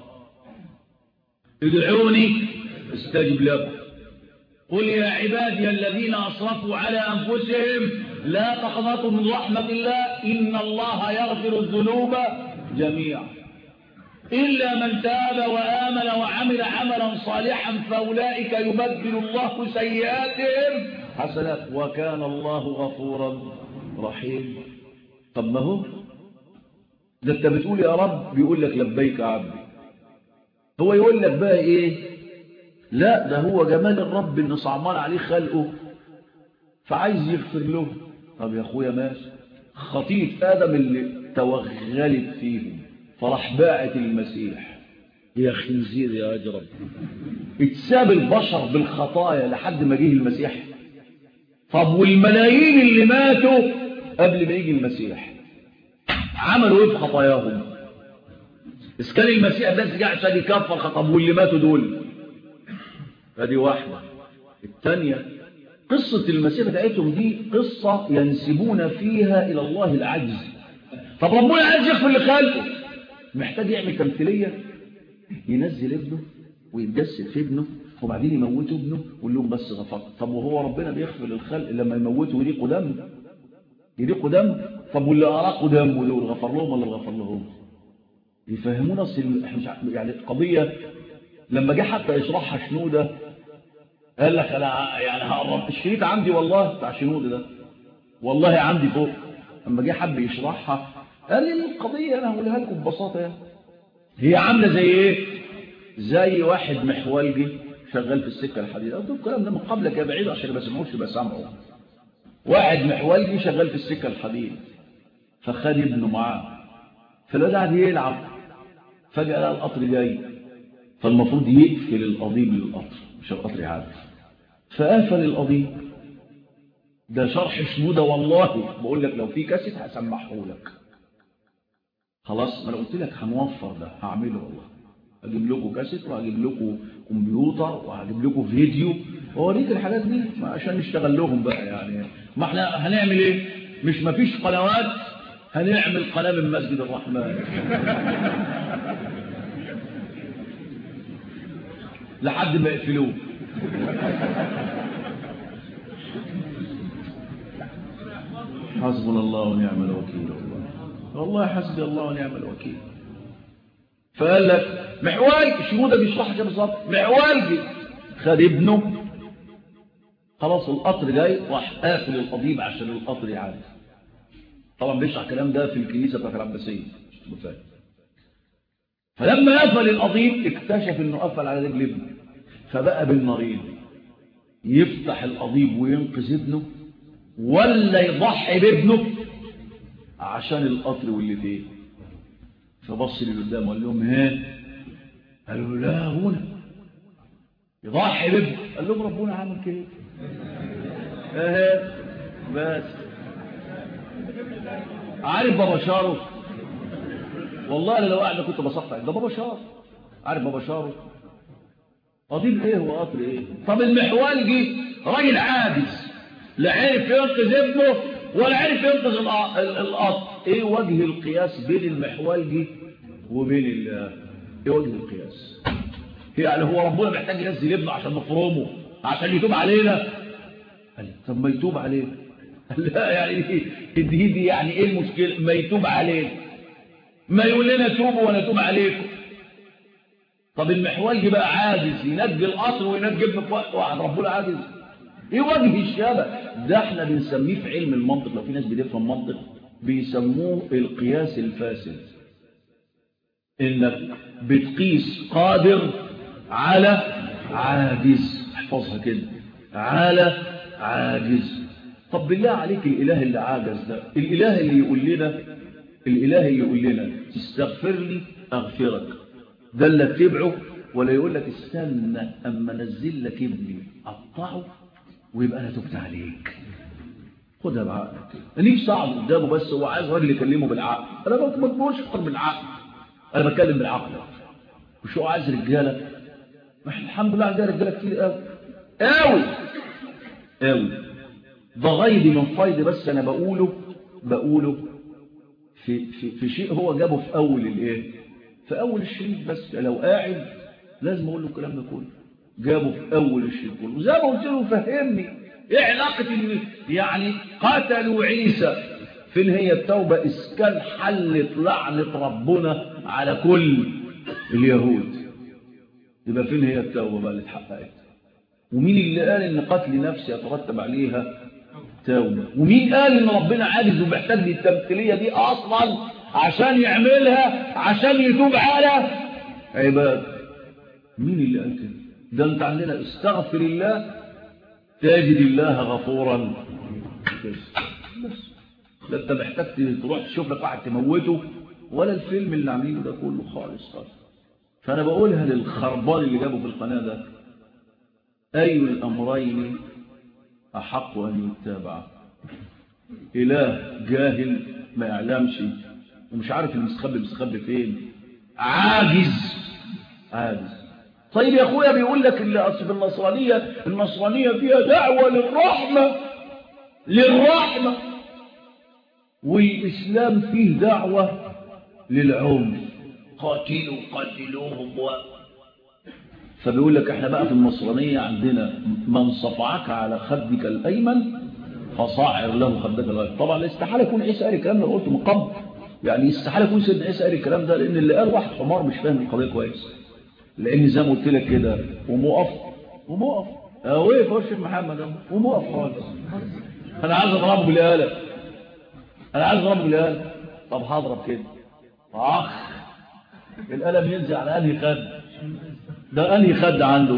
ادعوني استجب لكم قل يا عبادي الذين اسرفوا على انفسهم لا تقنطوا من رحمه الله ان الله يغفر الذنوب جميعا إلا من تاب وآمن وعمل عملا صالحا فأولئك يبدل الله سيئاتهم حسنات وكان الله غفورا رحيم طب ما هو ده انت بتقول يا رب بيقول لك لبيك عبدي هو يقول لك بقى ايه لا ده هو جمال الرب ان صعبان عليه خلقه فعايز يغفر له طب يا اخويا ماشي خطيئة آدم اللي توغلت فيهم فراح باعت المسيح يا خنزير يا أجرب اتساب البشر بالخطايا لحد ما جه المسيح طب والملايين اللي ماتوا قبل ما يجي المسيح عملوا ايه في خطاياهم إذا كان المسيح بس جاء عشان يكفر خطب واللي ماتوا دول فدي واحدة الثانية قصة المسيح بتاعتهم دي قصة ينسبون فيها إلى الله العجز طب ربنا عايز يغفر لخلقه محتاج يعمل تمثيلية ينزل ابنه ويتجسد في ابنه وبعدين يموتوا ابنه ويقول لهم بس غفرت طب وهو ربنا بيغفر للخلق لما يموتوا يريقوا دم يريقوا دم طب واللي أراقوا دم دول غفر لهم ولا غفر لهم يفهمونا اصل يعني القضية لما جه حتى يشرحها شنودة قال لك انا يعني هقرب الشريط عندي والله بتاع شنودة ده والله عندي فوق لما جه حب يشرحها قال لي القضية انا هقولها لكم ببساطة يعني هي عاملة زي ايه زي واحد محولجي شغال في السكة الحديد قلت الكلام ده من قبلك يا بعيد عشان ما سمعوش بس سامعه واحد محولجي شغال في السكة الحديد فخد ابنه معاه فالواد قاعد يلعب فجأة لقى القطر جاي فالمفروض يقفل القضيب للقطر مش القطر يعدي فقفل القضيب ده شرح شنودة والله بقول لك لو في كاسيت هسمحه لك خلاص ما انا قلت لك هنوفر ده هعمله والله هجيب لكم كاسيت وهجيب لكم كمبيوتر وهجيب لكم فيديو واوريك الحاجات دي عشان نشتغل لهم بقى يعني ما احنا هنعمل ايه مش ما فيش قنوات هنعمل قناه من مسجد الرحمن لحد ما يقفلوه حسبنا الله ونعم الوكيل والله والله حسبي الله ونعم الوكيل فقال لك محوالجي شنودة بيشرح كده بالظبط محوالجي خد ابنه خلاص القطر جاي راح قافل القضيب عشان القطر يعدي طبعا بيشرح الكلام ده في الكنيسه بتاعت العباسيه فلما قفل القضيب اكتشف انه قفل على رجل ابنه فبقى بالمريض يفتح القضيب وينقذ ابنه ولا يضحي بابنه عشان القطر واللي فيه فبص اللي قدامه قال لهم ها قالوا لا هنا يضحي بابنه قال لهم ربنا عامل كده اهي بس عارف بابا شارو والله انا لو قاعد كنت بصحى ده بابا شارو عارف بابا شارو قضيب ايه هو قطر ايه طب المحوالجي راجل عاجز لا عرف ينقذ ابنه ولا عرف ينقذ القطر ايه وجه القياس بين المحوالجي وبين ال ايه وجه القياس يعني هو ربنا محتاج ينزل ابنه عشان نفرمه عشان يتوب علينا قال طب ما يتوب علينا لا يعني دي دي يعني ايه المشكله ما يتوب علينا ما يقول لنا توبوا ونتوب عليكم طب المحوالجي بقى عاجز ينجي القطر وينجي ابنه في وقت واحد ربنا عاجز ايه وجه الشبه ده احنا بنسميه في علم المنطق لو في ناس بتفهم منطق بيسموه القياس الفاسد انك بتقيس قادر على عاجز احفظها كده على عاجز طب بالله عليك الاله اللي عاجز ده الاله اللي يقول لنا الاله اللي يقول لنا استغفر لي اغفرك ده اللي اتبعه ولا يقول لك استنى اما انزل لك ابني قطعه ويبقى انا تبت عليك خدها بعقلك نفسي اقعد قدامه بس هو عايز راجل يكلمه بالعقل انا ما بقولش اكتر بالعقل انا بتكلم بالعقل مش هو عايز رجاله ما احنا الحمد لله عندنا رجاله كتير قوي قوي قوي ده غيري من فيض بس انا بقوله بقوله في, في, في شيء هو جابه في اول الايه في اول الشريط بس لو قاعد لازم اقول له الكلام ده كله جابه في اول الشريط كله وزي ما قلت له فهمني ايه علاقه ان يعني قتلوا عيسى فين هي التوبه اذ كان حلت لعنه ربنا على كل اليهود يبقى فين هي التوبه بقى اللي اتحققت ومين اللي قال ان قتل نفس يترتب عليها توبه ومين قال ان ربنا عاجز ومحتاج للتمثيليه دي اصلا عشان يعملها عشان يتوب على عباد مين اللي قال كده ده انت عندنا استغفر الله تجد الله غفورا بس لا انت محتاج تروح تشوف لك واحد تموته ولا الفيلم اللي عاملينه ده كله خالص خالص فانا بقولها للخربان اللي جابه في القناه ده اي الامرين احق ان يتبع اله جاهل ما يعلمش ومش عارف المستخبي مستخبي فين عاجز عاجز طيب يا اخويا بيقول لك اللي اصل في النصرانيه النصرانيه فيها دعوه للرحمه للرحمه والاسلام فيه دعوه للعنف قاتلوا قاتلوهم و... فبيقول لك احنا بقى في النصرانيه عندنا من صفعك على خدك الايمن فصاعر له خدك الايمن طبعا استحاله يكون عيسى قال الكلام ده قلته من قبل يعني استحاله يكون سيدنا عيسى قال الكلام ده لان اللي قال واحد حمار مش فاهم القضيه كويس لان زي ما قلت لك كده ومقف ومقف اوقف هو الشيخ محمد اهو ومقف خالص انا عايز اضربه بالاله انا عايز اضربه بالاله طب هضرب كده اخ القلم ينزل على انهي خد ده انهي خد عنده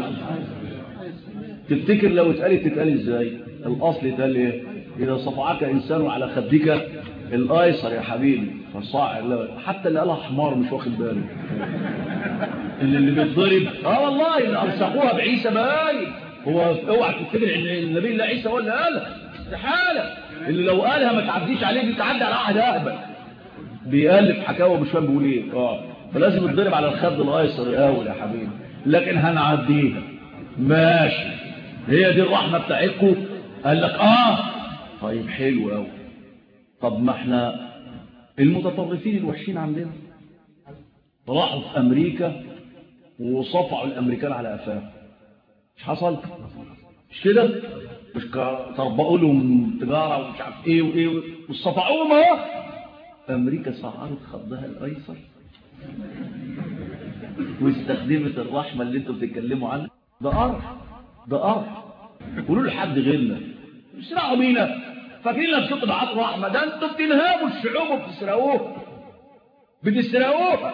تفتكر لو اتقالت تتقال ازاي الاصل اتقال ايه اذا صفعك انسان على خدك الايسر يا حبيبي فصاعر لا حتى اللي قالها حمار مش واخد باله اللي اللي بيتضرب اه والله اللي الصقوها بعيسى باين هو اوعى تفتكر ان النبي الله عيسى هو اللي قالها استحاله اللي لو قالها ما تعديش عليه دي تعدي على واحد اهبل بيألف حكاوى مش فاهم بيقول ايه اه فلازم يتضرب على الخد الايسر الاول يا حبيبي لكن هنعديها ماشي هي دي الرحمه بتاعتكم قال لك اه طيب حلو قوي طب ما احنا المتطرفين الوحشين عندنا راحوا في امريكا وصفعوا الامريكان على قفاهم مش حصل مش كده مش طربقوا لهم تجاره ومش عارف ايه وايه وصفعوهم اهو امريكا سعرت خدها الايسر واستخدمت الرحمه اللي انتوا بتتكلموا عنها ده قرح ده قرح قولوا لحد غيرنا اسرعوا بينا فاكرين نفسكم دعاة رحمه ده انتوا بتنهبوا الشعوب وبتسرقوها بتسرقوها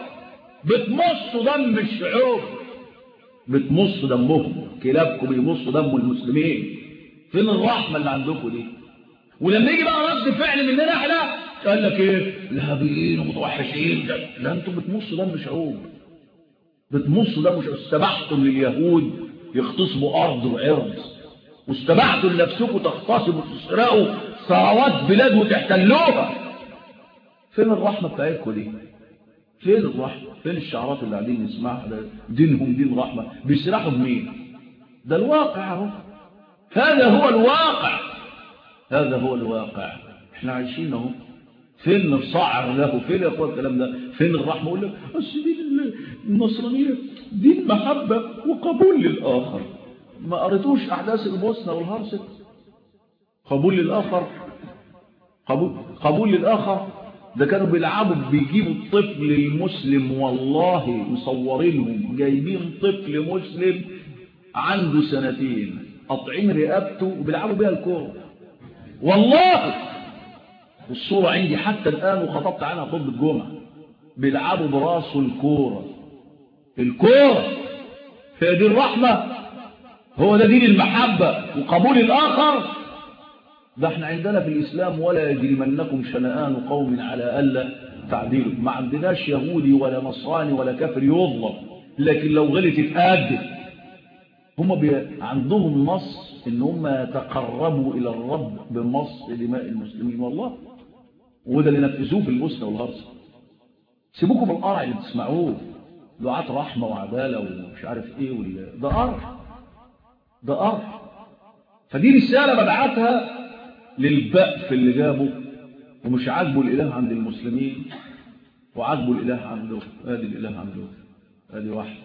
بتمصوا دم الشعوب بتمصوا دمهم كلابكم بيمصوا دم المسلمين فين الرحمه اللي عندكم دي ولما يجي بقى رد فعل مننا احنا قال لك ايه الهابيين ومتوحشين لا انتم بتمصوا دم شعوب بتمصوا دم شعوب استبحتم لليهود يغتصبوا ارض وعرض واستبحتوا لنفسكم تغتصبوا وتسرقوا ثروات بلاد وتحتلوها فين الرحمه بتاعتكم دي فين الرحمه فين الشعارات اللي قاعدين نسمعها ده دينهم دين رحمه بيسرحوا بمين ده الواقع اهو هذا هو الواقع هذا هو الواقع احنا عايشين اهو فين نصعر له فين يا اخوان الكلام ده فين الرحمه يقول لك بس دين النصرانيه دين محبه وقبول للاخر ما قريتوش احداث البوسنه والهرسك قبول للاخر قبول قبول للاخر ده كانوا بيلعبوا بيجيبوا الطفل المسلم والله مصورينهم جايبين طفل مسلم عنده سنتين قاطعين رقبته وبيلعبوا بيها الكوره والله الصورة عندي حتى الآن وخطبت عنها خطبة الجمعة بيلعبوا براسه الكورة الكورة هي دي الرحمة هو ده دين المحبة وقبول الآخر ده احنا عندنا في الإسلام ولا يجرمنكم شنآن قوم على ألا تعديلوا ما عندناش يهودي ولا نصراني ولا كافر يظلم لكن لو غلط يتأدب هم بي... عندهم نص ان هم يتقربوا الى الرب بمص دماء المسلمين والله وده اللي نفذوه في البوسنه والهرسك سيبوكم من القرع اللي بتسمعوه دعاة رحمه وعداله ومش عارف ايه ولا ده قرع ده قرع فدي رساله ببعتها للبأف اللي جابه ومش عاجبه الاله عند المسلمين وعاجبه الاله عنده ادي الاله عنده ادي واحد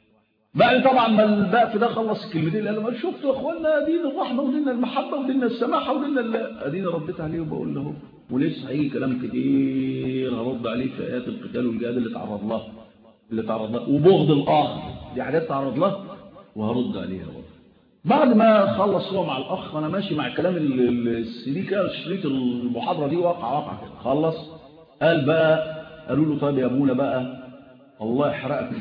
بقى طبعا ما البقف ده خلص الكلمتين قال ما شفتوا يا اخوانا دين الرحمه ودين المحبه ودين السماحه ودين ادينا رديت عليه وبقول له ولسه هيجي كلام كتير هرد عليه في ايات القتال والجهاد اللي تعرض لها اللي تعرض لها وبغض الاخر دي حاجات تعرض لها وهرد عليها برضه بعد ما خلص هو مع الاخ انا ماشي مع الكلام السي كده شريط المحاضره دي واقع واقع كده خلص قال بقى قالوا له طيب يا ابونا بقى الله يحرقك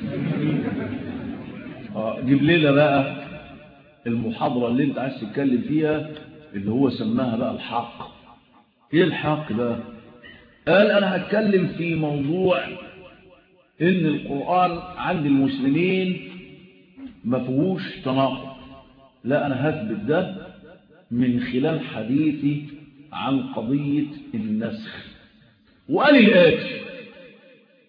جيب لنا بقى المحاضرة اللي انت عايز تتكلم فيها اللي هو سماها بقى الحق ايه الحق بقى قال انا هتكلم في موضوع ان القرآن عند المسلمين ما فيهوش تناقض لا انا هثبت ده من خلال حديثي عن قضية النسخ وقال الآتي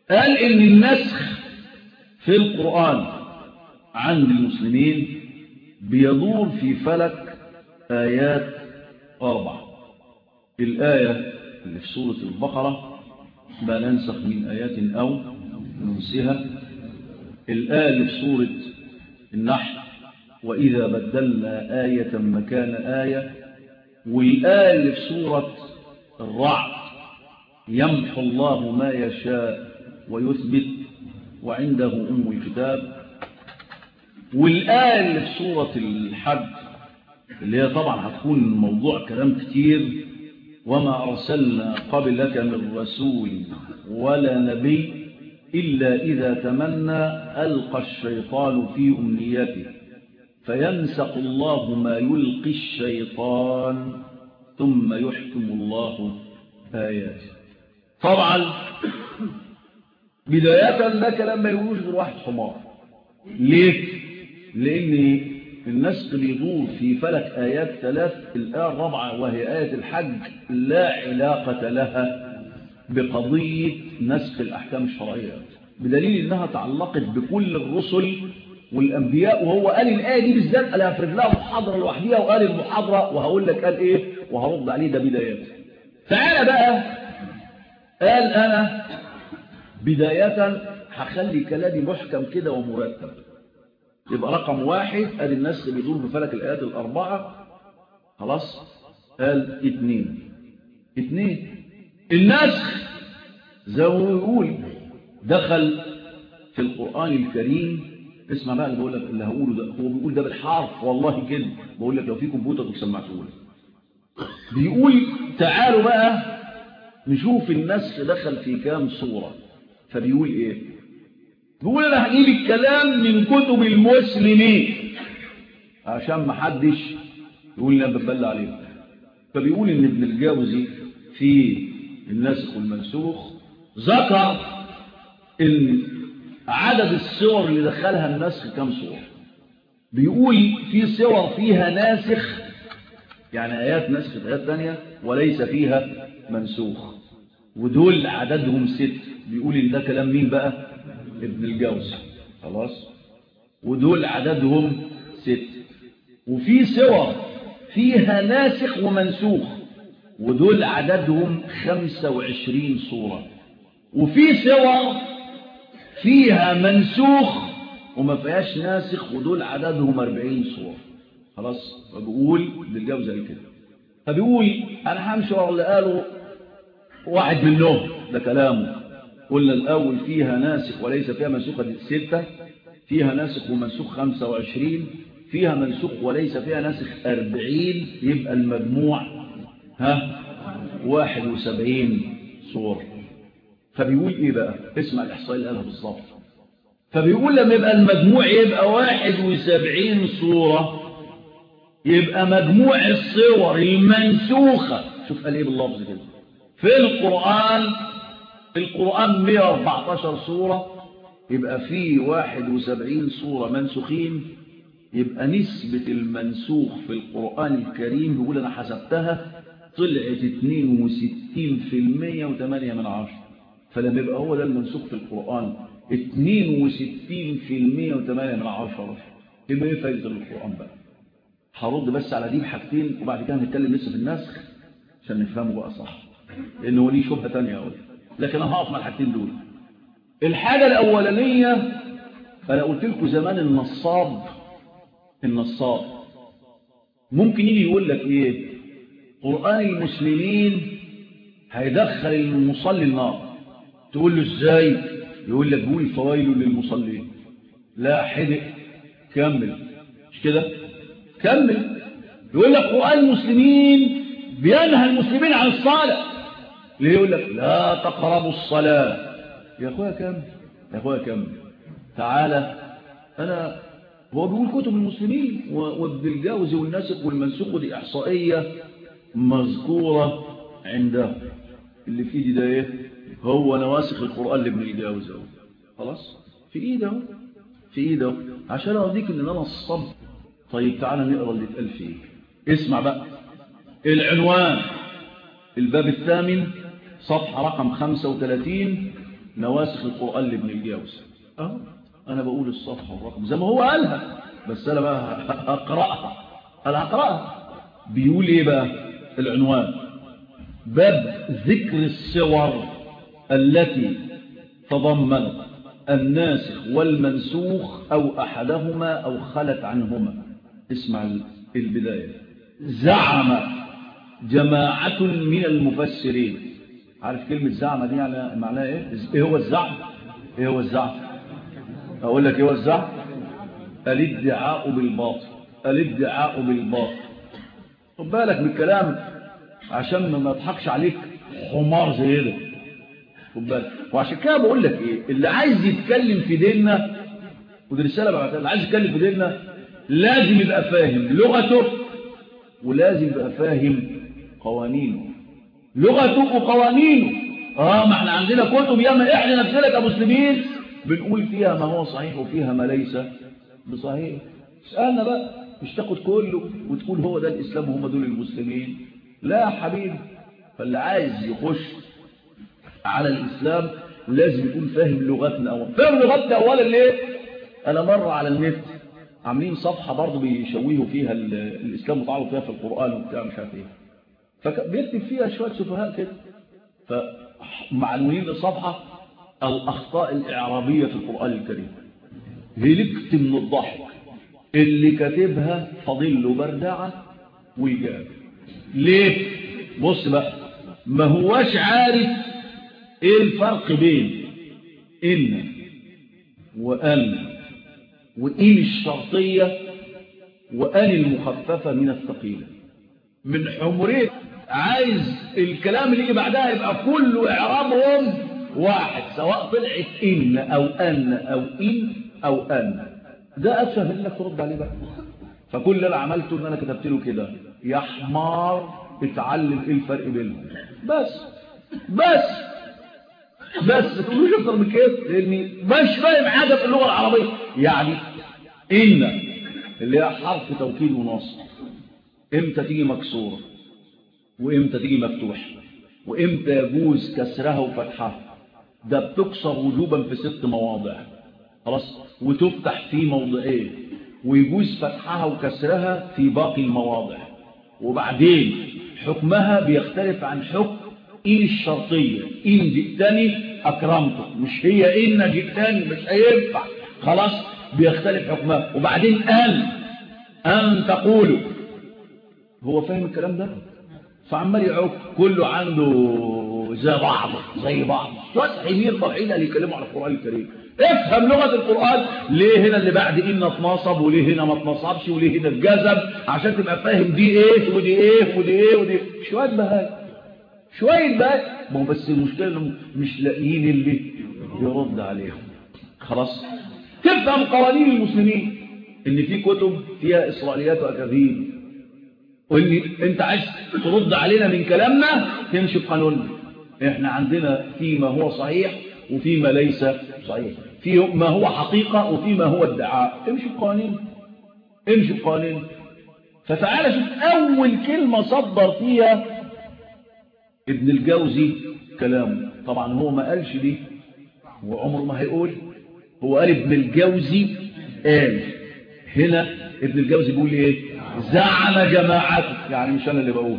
قال إن النسخ في القرآن عند المسلمين بيدور في فلك آيات أربعة الآية اللي في سورة البقرة ما ننسخ من آيات أو ننسها الآية اللي في سورة النحل وإذا بدلنا آية مكان آية والآية اللي في سورة الرعد يمحو الله ما يشاء ويثبت وعنده أم الكتاب والآية اللي في سورة الحج اللي هي طبعا هتكون موضوع كلام كتير وما أرسلنا قبلك من رسول ولا نبي إلا إذا تمنى ألقى الشيطان في أمنيته فينسق الله ما يلقي الشيطان ثم يحكم الله آياته طبعا بداية ده كلام ما يقولوش غير واحد حمار ليه؟ لأن النسق بيدور في فلك آيات ثلاث الآية الرابعة وهي آية الحج لا علاقة لها بقضية نسخ الأحكام الشرعية بدليل أنها تعلقت بكل الرسل والأنبياء وهو قال الآية دي بالذات قال هفرد لها محاضرة لوحديها وقال المحاضرة وهقول لك قال إيه وهرد عليه ده بدايات تعالى بقى قال أنا بداية هخلي كلامي محكم كده ومرتب يبقى رقم واحد قال النسخ بيدور بفلك الآيات الأربعة خلاص قال اتنين اتنين النسخ زي ما يقول دخل في القرآن الكريم اسمع بقى اللي بقول لك اللي هقوله ده هو بيقول ده بالحرف والله كده بقول لك لو في كمبيوتر كنت سمعته لك بيقول تعالوا بقى نشوف النسخ دخل في كام صورة فبيقول ايه بيقول انا هجيب الكلام من كتب المسلمين عشان ما حدش يقول لي انا ببلع عليهم فبيقول ان ابن الجوزي في الناسخ والمنسوخ ذكر ان عدد الصور اللي دخلها النسخ كم صورة بيقول في صور فيها ناسخ يعني آيات نسخ آيات تانية وليس فيها منسوخ ودول عددهم ست بيقول ان ده كلام مين بقى ابن الجوزي خلاص ودول عددهم ست وفي صور فيها ناسخ ومنسوخ ودول عددهم خمسة وعشرين صورة وفي صور فيها منسوخ وما فيهاش ناسخ ودول عددهم أربعين صورة خلاص فبقول للجوزة كده فبيقول أنا همشي ورا اللي قاله واحد منهم ده كلامه قلنا الأول فيها ناسخ وليس فيها منسوخة دي ستة فيها ناسخ ومنسوخ خمسة وعشرين فيها منسوخ وليس فيها ناسخ أربعين يبقى المجموع ها واحد وسبعين صور فبيقول ايه بقى اسمع الإحصائية اللي قالها بالظبط فبيقول لما يبقى المجموع يبقى واحد وسبعين صورة يبقى مجموع الصور المنسوخة شوف قال ايه باللفظ كده في القرآن القرآن 114 صورة يبقى في 71 صورة منسوخين يبقى نسبة المنسوخ في القرآن الكريم بيقول أنا حسبتها طلعت 62% وثمانية من عشر فلما يبقى هو ده المنسوخ في القرآن 62% وثمانية من عشر يبقى ايه فايدة القرآن بقى هرد بس على دي بحاجتين وبعد كده هنتكلم لسه في النسخ عشان نفهمه بقى صح لأنه ليه شبهة تانية أولا لكن أنا هقف مع الحاجتين دول الحاجة الأولانية أنا قلت لكم زمان النصاب النصاب ممكن يجي يقول لك إيه قرآن المسلمين هيدخل المصلي النار تقول له إزاي يقول لك قول فويل للمصلين لا حدق كمل مش كده كمل يقول لك قرآن المسلمين بينهى المسلمين عن الصلاة ليه يقول لك لا تقربوا الصلاة يا أخويا كمل يا أخويا كمل تعالى أنا هو بيقول كتب المسلمين وابن الجوزي والناسخ والمنسوخ دي إحصائية مذكورة عنده اللي في ايدي ده ايه هو نواسخ القرآن لابن الجوزي خلاص في ايده في ايده عشان اوريك ان انا الصب طيب تعالى نقرا اللي اتقال فيه اسمع بقى العنوان الباب الثامن صفحة رقم 35 نواسخ القرآن لابن الجوز أه أنا بقول الصفحة والرقم زي ما هو قالها بس أنا بقى أقرأها أنا أقرأها بيقول إيه بقى العنوان باب ذكر الصور التي تضمنت الناسخ والمنسوخ أو أحدهما أو خلت عنهما اسمع البداية زعم جماعة من المفسرين عارف كلمة زعمة دي يعني معناها ايه ايه هو الزعم ايه هو الزعم اقول لك ايه هو الزعم الادعاء بالباطل الادعاء بالباطل خد بالك من الكلام عشان ما اضحكش عليك حمار زي ده خد بالك وعشان كده بقول لك ايه اللي عايز يتكلم في ديننا ودي رساله بعد اللي عايز يتكلم في ديننا لازم يبقى فاهم لغته ولازم يبقى فاهم قوانينه لغته وقوانينه اه ما احنا عندنا كتب ياما احنا نفسنا كمسلمين بنقول فيها ما هو صحيح وفيها ما ليس بصحيح اسالنا بقى مش تاخد كله وتقول هو ده الاسلام وهم دول المسلمين لا يا حبيبي فاللي عايز يخش على الاسلام لازم يكون فاهم لغتنا اولا فاهم لغتنا اولا ليه انا مره على النت عاملين صفحه برضه بيشوهوا فيها الاسلام وطعوا فيها في القران وبتاع مش عارف ايه فبيكتب فيها شويه سفهاء كده فمعلومين الصفحه الاخطاء الاعرابيه في القران الكريم هلكت من الضحك اللي كاتبها فاضل له بردعه ويجاب ليه بص بقى ما هواش عارف ايه الفرق بين ان وان وإن الشرطية وأن المخففة من الثقيلة من حمرين عايز الكلام اللي يجي بعدها يبقى كله إعرابهم واحد سواء طلعت إن أو أن أو إن أو أن ده أسهل إنك ترد عليه بقى فكل اللي أنا عملته إن أنا كتبت له كده يا حمار اتعلم إيه الفرق بينهم بس بس بس ما تقولوش اكتر من كده لاني مش فاهم حاجه في اللغه العربيه يعني ان اللي هي حرف توكيد ونصب امتى تيجي مكسوره وامتى تيجي مفتوحه وامتى يجوز كسرها وفتحها ده بتكسر وجوبا في ست مواضع خلاص وتفتح في موضعين ويجوز فتحها وكسرها في باقي المواضع وبعدين حكمها بيختلف عن حكم إن الشرطية إن جئتني أكرمتك مش هي إن جئتني مش هينفع خلاص بيختلف حكمها وبعدين أن أن تقولوا هو فاهم الكلام ده فعمال يعوق كله عنده زي بعض زي بعض شوية حمير ضحينا اللي يكلموا على القرآن الكريم افهم لغة القرآن ليه هنا اللي بعد إن اتنصب وليه هنا ما اتنصبش وليه هنا اتجزم عشان تبقى فاهم دي ايه ودي ايه ودي ايه ودي شوية بهاي شوية بقى ما هو بس المشكلة انهم مش لاقيين اللي يرد عليهم خلاص تفهم قوانين المسلمين ان في كتب فيها اسرائيليات واكاذيب وان انت عايز ترد علينا من كلامنا تمشي بقانوننا احنا عندنا في ما هو صحيح وفي ما ليس صحيح في ما هو حقيقة وفي ما هو ادعاء امشي بقوانين امشي بقوانين فتعالى شوف اول كلمة صدر فيها ابن الجوزي كلامه طبعا هو ما قالش دي وعمره ما هيقول هو قال ابن الجوزي قال هنا ابن الجوزي بيقول ايه زعم جماعته يعني مش انا اللي بقول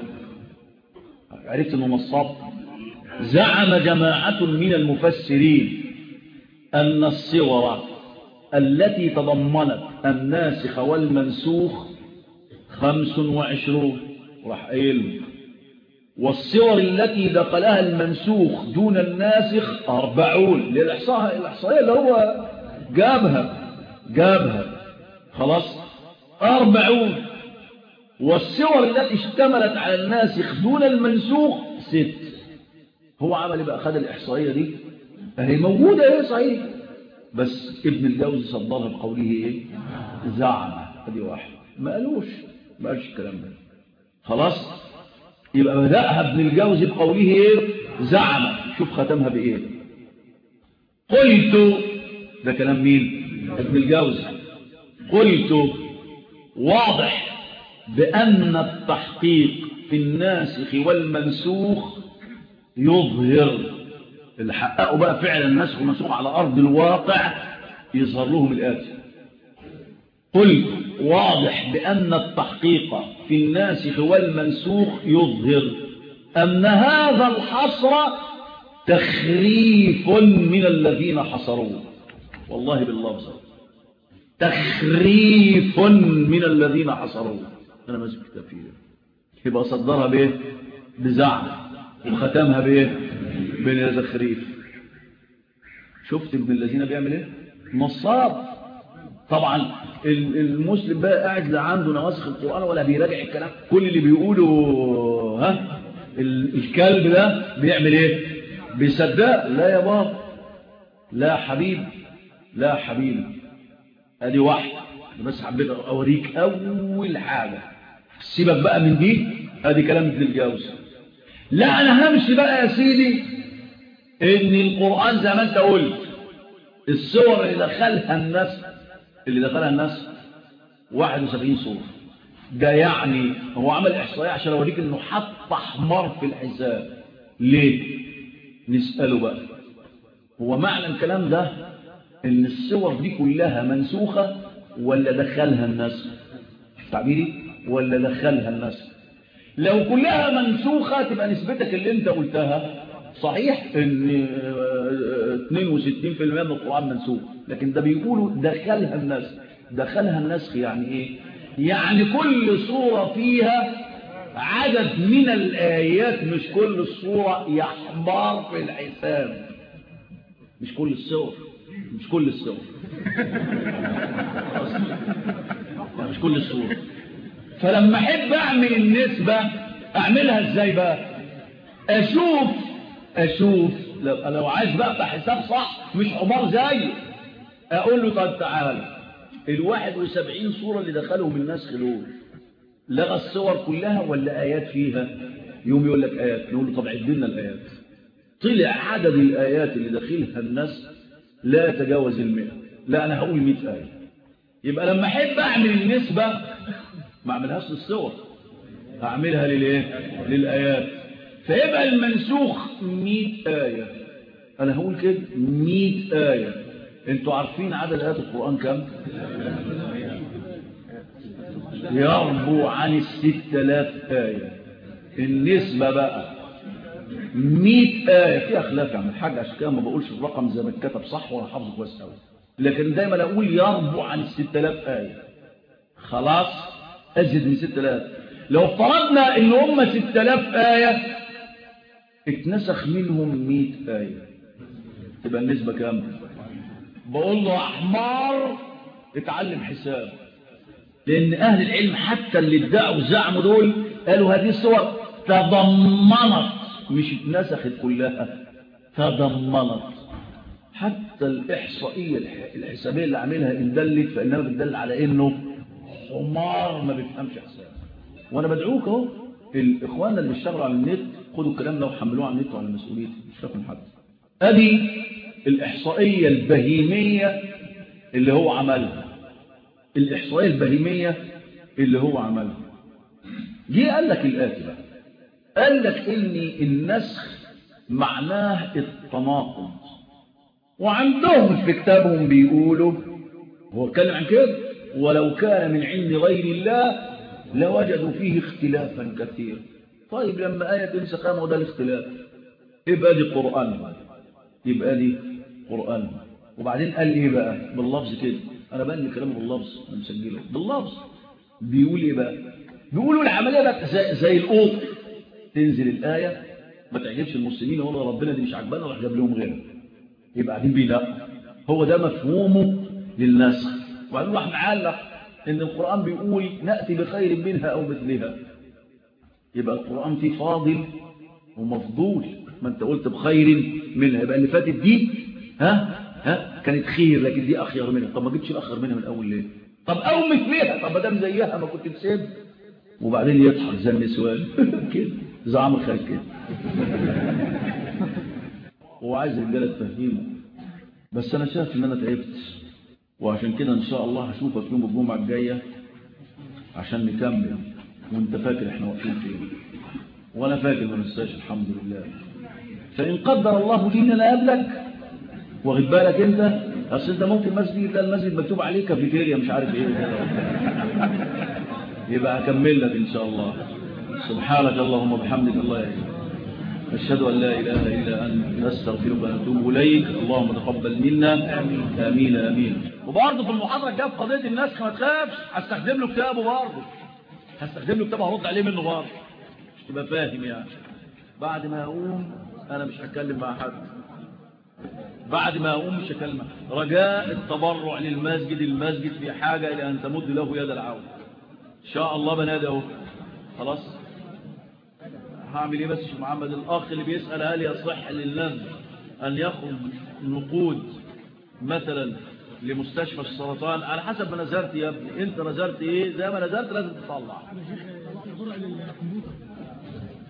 عرفت انه نصاب زعم جماعة من المفسرين أن الصور التي تضمنت الناسخ والمنسوخ خمس وعشرون راح قايل والصور التي دخلها المنسوخ دون الناسخ أربعون للإحصاء الإحصائية اللي هو جابها جابها خلاص أربعون والصور التي اشتملت على الناسخ دون المنسوخ ست هو عمل بقى خد الإحصائية دي هي موجودة ايه صحيح بس ابن الجوزي صدرها بقوله ايه زعم ادي واحد ما قالوش ما قالش الكلام ده خلاص يبقى بدأها ابن الجوزي بقوله ايه زعم شوف ختمها بايه قلت ده كلام مين ابن الجوزي قلت واضح بأن التحقيق في الناسخ والمنسوخ يظهر اللي حققوا بقى فعلا النسخ ومنسوخ على أرض الواقع يظهر لهم الآتي قل واضح بأن التحقيق في الناسخ والمنسوخ يظهر أن هذا الحصر تخريف من الذين حصروه والله باللفظ تخريف من الذين حصروه أنا ماسك كتاب فيه يبقى صدرها بايه بزعم وختمها بايه بتخريف شفت ابن الذين بيعمل ايه نصاب طبعا المسلم بقى قاعد لا عنده نواسخ القرآن ولا بيراجع الكلام كل اللي بيقوله ها الكلب ده بيعمل ايه بيصدق لا يا بابا لا حبيب لا حبيب ادي واحده بس حبيت اوريك اول حاجه سيبك بقى من دي ادي كلام ابن الجوزي لا انا همشي بقى يا سيدي ان القران زي ما انت قلت الصور اللي دخلها الناس اللي دخلها الناس 71 صوره ده يعني هو عمل احصائيه عشان اوريك انه حط حمار في الحساب ليه نساله بقى هو معنى الكلام ده ان الصور دي كلها منسوخه ولا دخلها الناس تعبيري ولا دخلها الناس لو كلها منسوخه تبقى نسبتك اللي انت قلتها صحيح ان 62% من القران منسوخ لكن ده بيقولوا دخلها الناس دخلها النسخ يعني ايه يعني كل صورة فيها عدد من الآيات مش كل الصورة يحمار في الحساب مش كل الصور مش كل الصور مش كل الصور فلما احب اعمل النسبة اعملها ازاي بقى اشوف اشوف لو, لو عايز بقى حساب صح مش حمار زي اقول له طب تعالى الواحد وسبعين صورة اللي دخلهم النسخ دول لغى الصور كلها ولا آيات فيها يوم يقول لك آيات نقول له طب عد لنا الآيات طلع عدد الآيات اللي داخلها النسخ لا يتجاوز المئة لا أنا هقول مئة آية يبقى لما أحب أعمل النسبة ما أعملهاش للصور أعملها للإيه؟ للآيات فيبقى المنسوخ مئة آية أنا هقول كده مئة آية انتوا عارفين عدد آيات القرآن كم يربو عن الستة آلاف آية النسبة بقى مئة آية في أخلاف عن الحاج عشان كده ما بقولش الرقم زي ما اتكتب صح ولا حافظه كويس قوي لكن دايما أقول يربو عن الستة آلاف آية خلاص أزيد من ستة آلاف لو افترضنا إن هم ستة آلاف آية اتنسخ منهم مئة آية تبقى النسبة كام بقول له أحمار اتعلم حساب لأن أهل العلم حتى اللي ادعوا زعموا دول قالوا هذه الصور تضمنت مش اتنسخت كلها تضمنت حتى الإحصائية الحسابية اللي عاملها إن دلت فإنها بتدل على إنه حمار ما بيفهمش حساب وأنا بدعوك أهو الإخوان اللي بيشتغلوا على النت خدوا الكلام ده وحملوه على النت وعلى مسؤوليتي مش فاكر حد أدي الإحصائية البهيمية اللي هو عملها الإحصائية البهيمية اللي هو عملها جه قال لك الآتي بقى قال لك إن النسخ معناه التناقض وعندهم في كتابهم بيقولوا هو اتكلم عن كده ولو كان من عند غير الله لوجدوا فيه اختلافا كثيرا طيب لما آية تنسخ ما ده الاختلاف يبقى دي قرآن يبقى دي قرآن وبعدين قال ايه بقى باللفظ كده انا بقى كلامه باللفظ انا مسجله باللفظ بيقول ايه بقى بيقولوا العمليه بقى زي, زي القوط تنزل الايه ما تعجبش المسلمين يقولوا ربنا دي مش عجبانا راح جاب لهم غيرها يبقى قاعدين بينقوا هو ده مفهومه للنسخ وبعدين راح معلق ان القران بيقول ناتي بخير منها او مثلها يبقى القران فيه فاضل ومفضول ما انت قلت بخير منها يبقى اللي فاتت دي ها ها كانت خير لكن دي اخير منها طب ما جبتش الاخر منها من الاول ليه طب او مثلها طب ما دام زيها ما كنت تسيب وبعدين يضحك زي النسوان كده زعم الخير كده هو عايز الرجاله تفهمه بس انا شايف ان انا تعبت وعشان كده ان شاء الله هشوفك يوم الجمعه الجايه عشان نكمل وانت فاكر احنا واقفين فين وانا فاكر ما ننساش الحمد لله فإن قدر الله لينا نقابلك واخد بالك انت اصل انت ممكن مسجد ده المسجد مكتوب عليه كافيتيريا مش عارف ايه يبقى هكمل لك ان شاء الله سبحانك اللهم وبحمدك الله يعين أشهد أن لا إله إلا أنت نستغفرك ونتوب إليك اللهم تقبل منا آمين آمين وبرضه في المحاضرة الجاية في قضية النسخ ما تخافش هستخدم له كتابه برضه هستخدم له كتابه هرد عليه منه برضه مش تبقى فاهم يعني بعد ما أقوم أنا مش هتكلم مع حد بعد ما أقوم مش هكلمه رجاء التبرع للمسجد المسجد في حاجة إلى أن تمد له يد العون إن شاء الله بنادي أهو خلاص هعمل إيه بس شيخ محمد الأخ اللي بيسأل هل يصح للناس أن يخرج نقود مثلا لمستشفى السرطان على حسب ما نزلت يا ابني انت نزلت ايه زي ما نزلت لازم تطلع